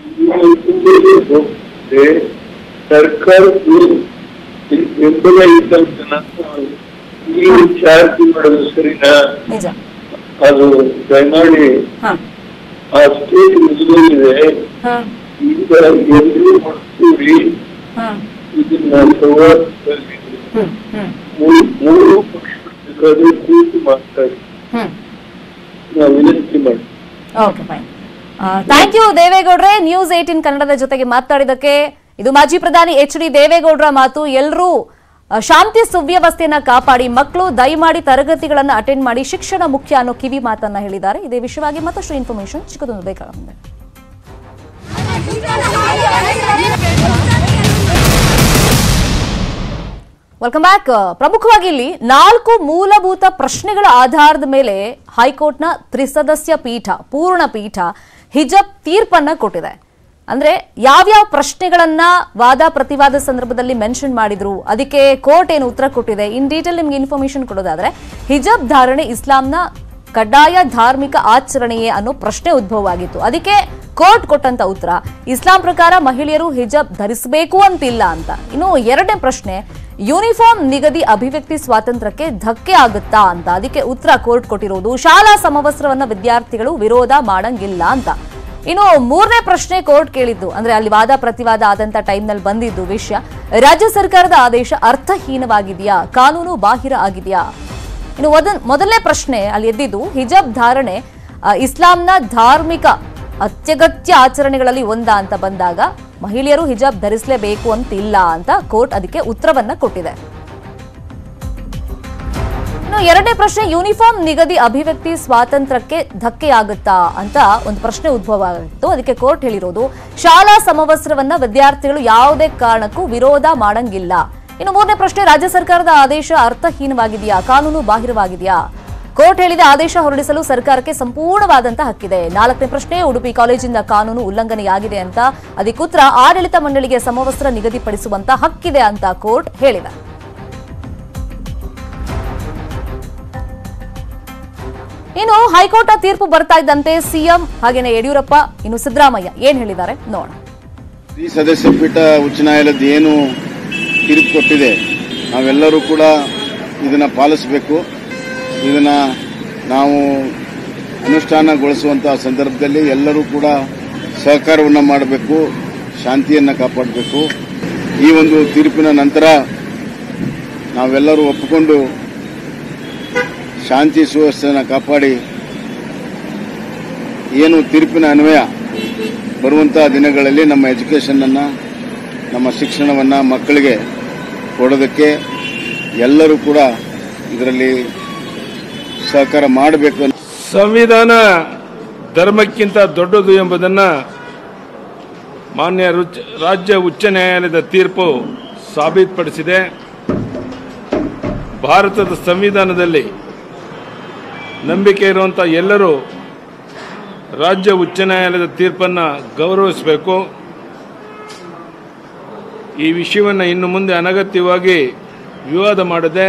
ಹೋಗ್ತದೆ ಸರ್ಕಾರದ್ದು ಇಲ್ಲಿ ಬೆಂಬಲ ಇದ್ದಂತ ಈ ಚಾರ್ಜ್ ಮಾಡೋದು ಸರಿನಾ
ನಿಜ
ಅದು ದಯಮಾಡಿ
ಹಾ
ಆ ಸ್ಟೇಟ್ ಮುಗಿದೋಗಿದೆ
ಹಾ
ಈಗ ಎಲ್ಲರೂ ಮಾಡ್ತೀವಿ
ಹಾ
ಇದನ್ನ ಸಂವಾದದಲ್ಲಿ
ಹ್ಮ್ ಹ್ಮ್
ಮೂರು ಮೂರು ಪಕ್ಷಗಳು ಬೇಕಾದ್ರೆ ಕೂತು ಮಾತಾಡಿ
ಹ್ಮ್
ನಾವು ವಿನಂತಿ ಮಾಡಿ
ಓಕೆ ಫೈನ್ ಥ್ಯಾಂಕ್ ಯು ದೇವೇಗೌಡ್ರೆ ನ್ಯೂಸ್ ಏಟಿನ್ ಕನ್ನಡದ ಜೊತೆಗೆ ಮಾತಾಡಿದಕ್ಕೆ ಇದು ಮಾಜಿ ಪ್ರಧಾನಿ ಎಚ್ ಡಿ ದೇವೇಗೌಡರ ಮಾತು ಎಲ್ಲರೂ ಶಾಂತಿ ಸುವ್ಯವಸ್ಥೆಯನ್ನ ಕಾಪಾಡಿ ಮಕ್ಕಳು ದಯಮಾಡಿ ತರಗತಿಗಳನ್ನ ಅಟೆಂಡ್ ಮಾಡಿ ಶಿಕ್ಷಣ ಮುಖ್ಯ ಅನ್ನೋ ಕಿವಿ ಮಾತನ್ನ ಹೇಳಿದ್ದಾರೆ ಇದೇ ವಿಷಯವಾಗಿ ಮತ್ತಷ್ಟು ಇನ್ಫಾರ್ಮೇಶನ್ ಚಿಕ್ಕದೊಂದು ಬೇಕಾಗುತ್ತೆ ವೆಲ್ಕಮ್ ಬ್ಯಾಕ್ ಪ್ರಮುಖವಾಗಿ ಇಲ್ಲಿ ನಾಲ್ಕು ಮೂಲಭೂತ ಪ್ರಶ್ನೆಗಳ ಆಧಾರದ ಮೇಲೆ ಹೈಕೋರ್ಟ್ನ ತ್ರಿಸದಸ್ಯ ಪೀಠ ಪೂರ್ಣ ಪೀಠ ಹಿಜಬ್ ತೀರ್ಪನ್ನ ಕೊಟ್ಟಿದೆ ಅಂದ್ರೆ ಯಾವ್ಯಾವ ಪ್ರಶ್ನೆಗಳನ್ನ ವಾದ ಪ್ರತಿವಾದ ಸಂದರ್ಭದಲ್ಲಿ ಮೆನ್ಷನ್ ಮಾಡಿದ್ರು ಅದಕ್ಕೆ ಕೋರ್ಟ್ ಏನು ಉತ್ತರ ಕೊಟ್ಟಿದೆ ಇನ್ ಡೀಟೇಲ್ ನಿಮ್ಗೆ ಇನ್ಫಾರ್ಮೇಶನ್ ಕೊಡೋದಾದ್ರೆ ಹಿಜಬ್ ಧಾರಣೆ ಇಸ್ಲಾಂನ ಕಡ್ಡಾಯ ಧಾರ್ಮಿಕ ಆಚರಣೆಯೇ ಅನ್ನೋ ಪ್ರಶ್ನೆ ಉದ್ಭವ ಆಗಿತ್ತು ಅದಕ್ಕೆ ಕೋರ್ಟ್ ಕೊಟ್ಟಂತ ಉತ್ತರ ಇಸ್ಲಾಂ ಪ್ರಕಾರ ಮಹಿಳೆಯರು ಹಿಜಬ್ ಧರಿಸಬೇಕು ಅಂತಿಲ್ಲ ಅಂತ ಇನ್ನು ಎರಡನೇ ಪ್ರಶ್ನೆ ಯೂನಿಫಾರ್ಮ್ ನಿಗದಿ ಅಭಿವ್ಯಕ್ತಿ ಸ್ವಾತಂತ್ರ್ಯಕ್ಕೆ ಧಕ್ಕೆ ಆಗುತ್ತಾ ಅಂತ ಅದಕ್ಕೆ ಉತ್ತರ ಕೋರ್ಟ್ ಕೊಟ್ಟಿರೋದು ಶಾಲಾ ಸಮವಸ್ತ್ರವನ್ನ ವಿದ್ಯಾರ್ಥಿಗಳು ವಿರೋಧ ಮಾಡಂಗಿಲ್ಲ ಅಂತ ಇನ್ನು ಮೂರನೇ ಪ್ರಶ್ನೆ ಕೋರ್ಟ್ ಕೇಳಿದ್ದು ಅಂದ್ರೆ ಅಲ್ಲಿ ವಾದ ಪ್ರತಿವಾದ ಆದಂತ ಟೈಮ್ನಲ್ಲಿ ಬಂದಿದ್ದು ವಿಷಯ ರಾಜ್ಯ ಸರ್ಕಾರದ ಆದೇಶ ಅರ್ಥಹೀನವಾಗಿದೆಯಾ ಕಾನೂನು ಬಾಹಿರ ಆಗಿದೆಯಾ ಇನ್ನು ಮೊದ- ಮೊದಲನೇ ಪ್ರಶ್ನೆ ಅಲ್ಲಿ ಎದ್ದಿದ್ದು ಹಿಜಬ್ ಧಾರಣೆ ಆ, ಇಸ್ಲಾಂನ ಧಾರ್ಮಿಕ ಅತ್ಯಗತ್ಯ ಆಚರಣೆಗಳಲ್ಲಿ ಒಂದ ಅಂತ ಬಂದಾಗ ಮಹಿಳೆಯರು ಹಿಜಾಬ್ ಧರಿಸಲೇಬೇಕು ಅಂತಿಲ್ಲ ಅಂತ ಕೋರ್ಟ್ ಅದಕ್ಕೆ ಉತ್ತರವನ್ನ ಕೊಟ್ಟಿದೆ ಇನ್ನು ಎರಡನೇ ಪ್ರಶ್ನೆ ಯೂನಿಫಾರ್ಮ್ ನಿಗದಿ ಅಭಿವ್ಯಕ್ತಿ ಸ್ವಾತಂತ್ರ್ಯಕ್ಕೆ ಧಕ್ಕೆಯಾಗುತ್ತಾ ಅಂತ ಒಂದು ಪ್ರಶ್ನೆ ಉದ್ಭವ ಆಗಿತ್ತು ಅದಕ್ಕೆ ಕೋರ್ಟ್ ಹೇಳಿರೋದು ಶಾಲಾ ಸಮವಸ್ತ್ರವನ್ನ ವಿದ್ಯಾರ್ಥಿಗಳು ಯಾವುದೇ ಕಾರಣಕ್ಕೂ ವಿರೋಧ ಮಾಡಂಗಿಲ್ಲ ಇನ್ನು ಮೂರನೇ ಪ್ರಶ್ನೆ ರಾಜ್ಯ ಸರ್ಕಾರದ ಆದೇಶ ಅರ್ಥಹೀನವಾಗಿದೆಯಾ ಕಾನೂನು ಬಾಹಿರವಾಗಿದೆಯಾ ಕೋರ್ಟ್ ಹೇಳಿದ ಆದೇಶ ಹೊರಡಿಸಲು ಸರ್ಕಾರಕ್ಕೆ ಸಂಪೂರ್ಣವಾದಂತ ಹಕ್ಕಿದೆ ನಾಲ್ಕನೇ ಪ್ರಶ್ನೆ ಉಡುಪಿ ಕಾಲೇಜಿಂದ ಕಾನೂನು ಉಲ್ಲಂಘನೆಯಾಗಿದೆ ಅಂತ ಅದಕ್ಕೆ ಉತ್ತರ ಆಡಳಿತ ಮಂಡಳಿಗೆ ಸಮವಸ್ತ್ರ ನಿಗದಿಪಡಿಸುವಂತ ಹಕ್ಕಿದೆ ಅಂತ ಕೋರ್ಟ್ ಹೇಳಿದೆ ಇನ್ನು ಹೈಕೋರ್ಟ್ ತೀರ್ಪು ಬರ್ತಾ ಇದ್ದಂತೆ ಸಿಎಂ ಹಾಗೇನೆ ಯಡಿಯೂರಪ್ಪ ಇನ್ನು ಸಿದ್ದರಾಮಯ್ಯ ಏನ್ ಹೇಳಿದ್ದಾರೆ ನೋಡೋಣ
ಈ ಸದಸ್ಯ ಪೀಠ ಉಚ್ಚ ನ್ಯಾಯಾಲಯದ ಏನು ತೀರ್ಪು ಕೊಟ್ಟಿದೆ ನಾವೆಲ್ಲರೂ ಕೂಡ ಇದನ್ನ ಪಾಲಿಸಬೇಕು ಇದನ್ನ ನಾವು ಅನುಷ್ಠಾನಗೊಳಿಸುವಂತಹ ಸಂದರ್ಭದಲ್ಲಿ ಎಲ್ಲರೂ ಕೂಡ ಸಹಕಾರವನ್ನು ಮಾಡಬೇಕು ಶಾಂತಿಯನ್ನು ಕಾಪಾಡಬೇಕು ಈ ಒಂದು ತೀರ್ಪಿನ ನಂತರ ನಾವೆಲ್ಲರೂ ಒಪ್ಪಿಕೊಂಡು ಶಾಂತಿ ಸುವ್ಯವಸ್ಥೆಯನ್ನು ಕಾಪಾಡಿ ಏನು ತೀರ್ಪಿನ ಅನ್ವಯ ಬರುವಂತಹ ದಿನಗಳಲ್ಲಿ ನಮ್ಮ ಎಜುಕೇಷನ್ ಅನ್ನ ನಮ್ಮ ಶಿಕ್ಷಣವನ್ನ ಮಕ್ಕಳಿಗೆ ಕೊಡೋದಕ್ಕೆ ಎಲ್ಲರೂ ಕೂಡ ಇದರಲ್ಲಿ ಸಹಕಾರ ಮಾಡಬೇಕು ಅಂತ
ಸಂವಿಧಾನ ಧರ್ಮಕ್ಕಿಂತ ದೊಡ್ಡದು ಎಂಬುದನ್ನು ಮಾನ್ಯ ರುಚ್- ರಾಜ್ಯ ಉಚ್ಚ ನ್ಯಾಯಾಲಯದ ತೀರ್ಪು ಸಾಬೀತುಪಡಿಸಿದೆ ಭಾರತದ ಸಂವಿಧಾನದಲ್ಲಿ ನಂಬಿಕೆ ಇರುವಂಥ ಎಲ್ಲರೂ ರಾಜ್ಯ ಉಚ್ಚ ನ್ಯಾಯಾಲಯದ ತೀರ್ಪನ್ನು ಗೌರವಿಸಬೇಕು ಈ ವಿಷಯವನ್ನು ಇನ್ನು ಮುಂದೆ ಅನಗತ್ಯವಾಗಿ ವಿವಾದ ಮಾಡದೆ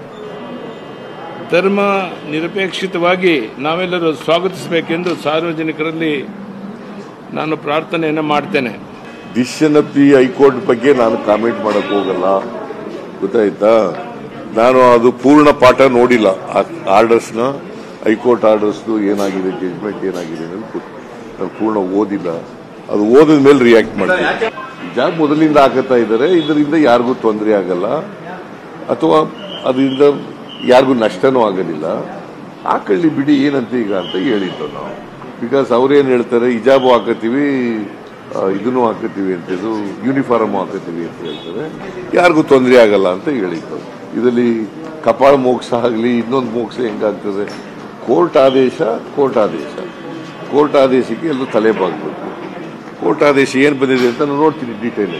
ಧರ್ಮ ನಿರಪೇಕ್ಷಿತವಾಗಿ ನಾವೆಲ್ಲರೂ ಸ್ವಾಗತಿಸಬೇಕೆಂದು ಸಾರ್ವಜನಿಕರಲ್ಲಿ ನಾನು ಪ್ರಾರ್ಥನೆಯನ್ನು ಮಾಡ್ತೇನೆ
ಡಿಸಿಷನ್ ಆಫ್ ದಿ ಹೈಕೋರ್ಟ್ ಬಗ್ಗೆ ನಾನು ಕಾಮೆಂಟ್ ಮಾಡಕ್ ಹೋಗಲ್ಲ ಗೊತ್ತಾಯ್ತಾ ನಾನು ಅದು ಪೂರ್ಣ ಪಾಠ ನೋಡಿಲ್ಲ ಆರ್ಡರ್ಸ್ನ ಹೈಕೋರ್ಟ್ ಆರ್ಡರ್ಸ್ದು ಏನಾಗಿದೆ ಜಜ್ಮೆಂಟ್ ಏನಾಗಿದೆ ಅನ್ನೋದು ಗೊತ್ತು. ನಾನು ಪೂರ್ಣ ಓದಿಲ್ಲ ಅದು ಓದಿದ ಮೇಲೆ ರಿಯಾಕ್ಟ್ ಮಾಡ್ತೀನಿ ಜಾಬ್ ಮೊದಲಿಂದ ಹಾಕತ್ತಾ ಇದ್ದಾರೆ ಇದರಿಂದ ಯಾರಿಗೂ ತೊಂದರೆ ಆಗಲ್ಲ ಅಥವಾ ಅದರಿಂದ ಯಾರಿಗೂ ನಷ್ಟನೂ ಆಗೋದಿಲ್ಲ ಹಾಕೊಳ್ಳಿ ಬಿಡಿ ಏನಂತ ಈಗ ಅಂತ ಹೇಳಿದ್ದು ನಾವು ಬಿಕಾಸ್ ಅವ್ರೇನು ಹೇಳ್ತಾರೆ ಹಿಜಾಬು ಹಾಕತ್ತೀವಿ ಆ, ಇದನ್ನು ಹಾಕತ್ತೀವಿ ಅಂತ ಇದು ಯೂನಿಫಾರ್ಮ್ ಹಾಕತ್ತೀವಿ ಅಂತ ಹೇಳ್ತಾರೆ ಯಾರಿಗೂ ತೊಂದರೆ ಆಗಲ್ಲ ಅಂತ ಹೇಳಿದ್ದು ಇದರಲ್ಲಿ ಕಪಾಳ ಮೋಕ್ಷ ಆಗಲಿ ಇನ್ನೊಂದು ಮೋಕ್ಷ ಹೆಂಗಾಗ್ತದೆ ಕೋರ್ಟ್ ಆದೇಶ ಕೋರ್ಟ್ ಆದೇಶ ಕೋರ್ಟ್ ಆದೇಶಕ್ಕೆ ಎಲ್ಲೂ ತಲೆ ಬಾಗಬೇಕು ಕೋರ್ಟ್ ಆದೇಶ ಏನು ಬಂದಿದೆ ಅಂತ ನಾನು ನೋಡ್ತೀನಿ ಡೀಟೇಲ್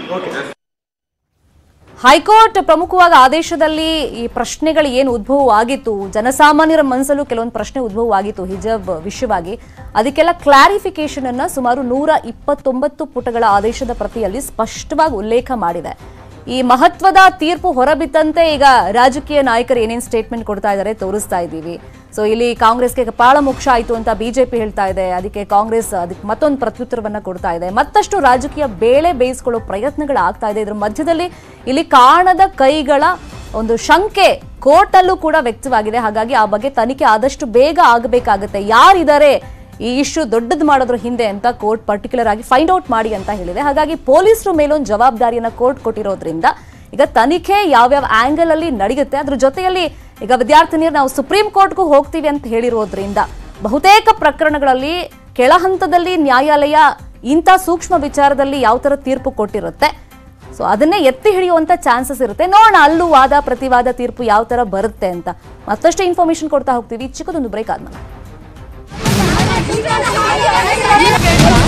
ಹೈಕೋರ್ಟ್ ಪ್ರಮುಖವಾಗಿ ಆದೇಶದಲ್ಲಿ ಈ ಪ್ರಶ್ನೆಗಳು ಏನು ಉದ್ಭವ ಆಗಿತ್ತು ಜನಸಾಮಾನ್ಯರ ಮನಸ್ಸಲ್ಲೂ ಕೆಲವೊಂದು ಪ್ರಶ್ನೆ ಉದ್ಭವ ಆಗಿತ್ತು ಹಿಜಾಬ್ ವಿಷಯವಾಗಿ ಅದಕ್ಕೆಲ್ಲ ಕ್ಲಾರಿಫಿಕೇಶನ್ ಅನ್ನ ಸುಮಾರು ನೂರ ಇಪ್ಪತ್ತೊಂಬತ್ತು ಪುಟಗಳ ಆದೇಶದ ಪ್ರತಿಯಲ್ಲಿ ಸ್ಪಷ್ಟವಾಗಿ ಉಲ್ಲೇಖ ಮಾಡಿದೆ ಈ ಮಹತ್ವದ ತೀರ್ಪು ಹೊರಬಿದ್ದಂತೆ ಈಗ ರಾಜಕೀಯ ನಾಯಕರು ಏನೇನು ಸ್ಟೇಟ್ಮೆಂಟ್ ಕೊಡ್ತಾ ಇದ್ದಾರೆ ತೋರಿಸ್ತಾ ಇದ್ದೀವಿ ಸೊ ಇಲ್ಲಿ ಕಾಂಗ್ರೆಸ್ಗೆ ಕಪಾಳ ಮೋಕ್ಷ ಆಯಿತು ಅಂತ ಬಿಜೆಪಿ ಹೇಳ್ತಾ ಇದೆ ಅದಕ್ಕೆ ಕಾಂಗ್ರೆಸ್ ಅದಕ್ಕೆ ಮತ್ತೊಂದು ಪ್ರತ್ಯುತ್ತರವನ್ನ ಕೊಡ್ತಾ ಇದೆ ಮತ್ತಷ್ಟು ರಾಜಕೀಯ ಬೇಳೆ ಬೇಯಿಸ್ಕೊಳ್ಳೋ ಪ್ರಯತ್ನಗಳು ಆಗ್ತಾ ಇದೆ ಇದ್ರ ಮಧ್ಯದಲ್ಲಿ ಇಲ್ಲಿ ಕಾಣದ ಕೈಗಳ ಒಂದು ಶಂಕೆ ಕೋರ್ಟ್ ಅಲ್ಲೂ ಕೂಡ ವ್ಯಕ್ತವಾಗಿದೆ ಹಾಗಾಗಿ ಆ ಬಗ್ಗೆ ತನಿಖೆ ಆದಷ್ಟು ಬೇಗ ಆಗಬೇಕಾಗುತ್ತೆ ಯಾರಿದ್ದಾರೆ ಈ ಇಶ್ಯೂ ದೊಡ್ಡದು ಮಾಡೋದ್ರ ಹಿಂದೆ ಅಂತ ಕೋರ್ಟ್ ಪರ್ಟಿಕ್ಯುಲರ್ ಆಗಿ ಫೈಂಡ್ ಔಟ್ ಮಾಡಿ ಅಂತ ಹೇಳಿದೆ ಹಾಗಾಗಿ ಪೊಲೀಸರ ಮೇಲೊಂದು ಜವಾಬ್ದಾರಿಯನ್ನ ಕೋರ್ಟ್ ಕೊಟ್ಟಿರೋದ್ರಿಂದ ಈಗ ತನಿಖೆ ಯಾವ್ಯಾವ ಆಂಗಲ್ ಅಲ್ಲಿ ನಡೆಯುತ್ತೆ ಅದ್ರ ಜೊತೆಯಲ್ಲಿ ಈಗ ವಿದ್ಯಾರ್ಥಿನಿಯರು ನಾವು ಸುಪ್ರೀಂ ಕೋರ್ಟ್ಗೂ ಹೋಗ್ತೀವಿ ಅಂತ ಹೇಳಿರೋದ್ರಿಂದ ಬಹುತೇಕ ಪ್ರಕರಣಗಳಲ್ಲಿ ಕೆಳ ಹಂತದಲ್ಲಿ ನ್ಯಾಯಾಲಯ ಇಂಥ ಸೂಕ್ಷ್ಮ ವಿಚಾರದಲ್ಲಿ ಯಾವ ತರ ತೀರ್ಪು ಕೊಟ್ಟಿರುತ್ತೆ ಸೊ ಅದನ್ನೇ ಎತ್ತಿ ಹಿಡಿಯುವಂತ ಚಾನ್ಸಸ್ ಇರುತ್ತೆ ನೋಡೋಣ ಅಲ್ಲೂ ವಾದ ಪ್ರತಿವಾದ ತೀರ್ಪು ಯಾವ ತರ ಬರುತ್ತೆ ಅಂತ ಮತ್ತಷ್ಟು ಇನ್ಫಾರ್ಮೇಶನ್ ಕೊಡ್ತಾ ಹೋಗ್ತೀವಿ ಚಿಕ್ಕದೊಂದು ಬ್ರೇಕ್ ಆದ್ಮೇಲೆ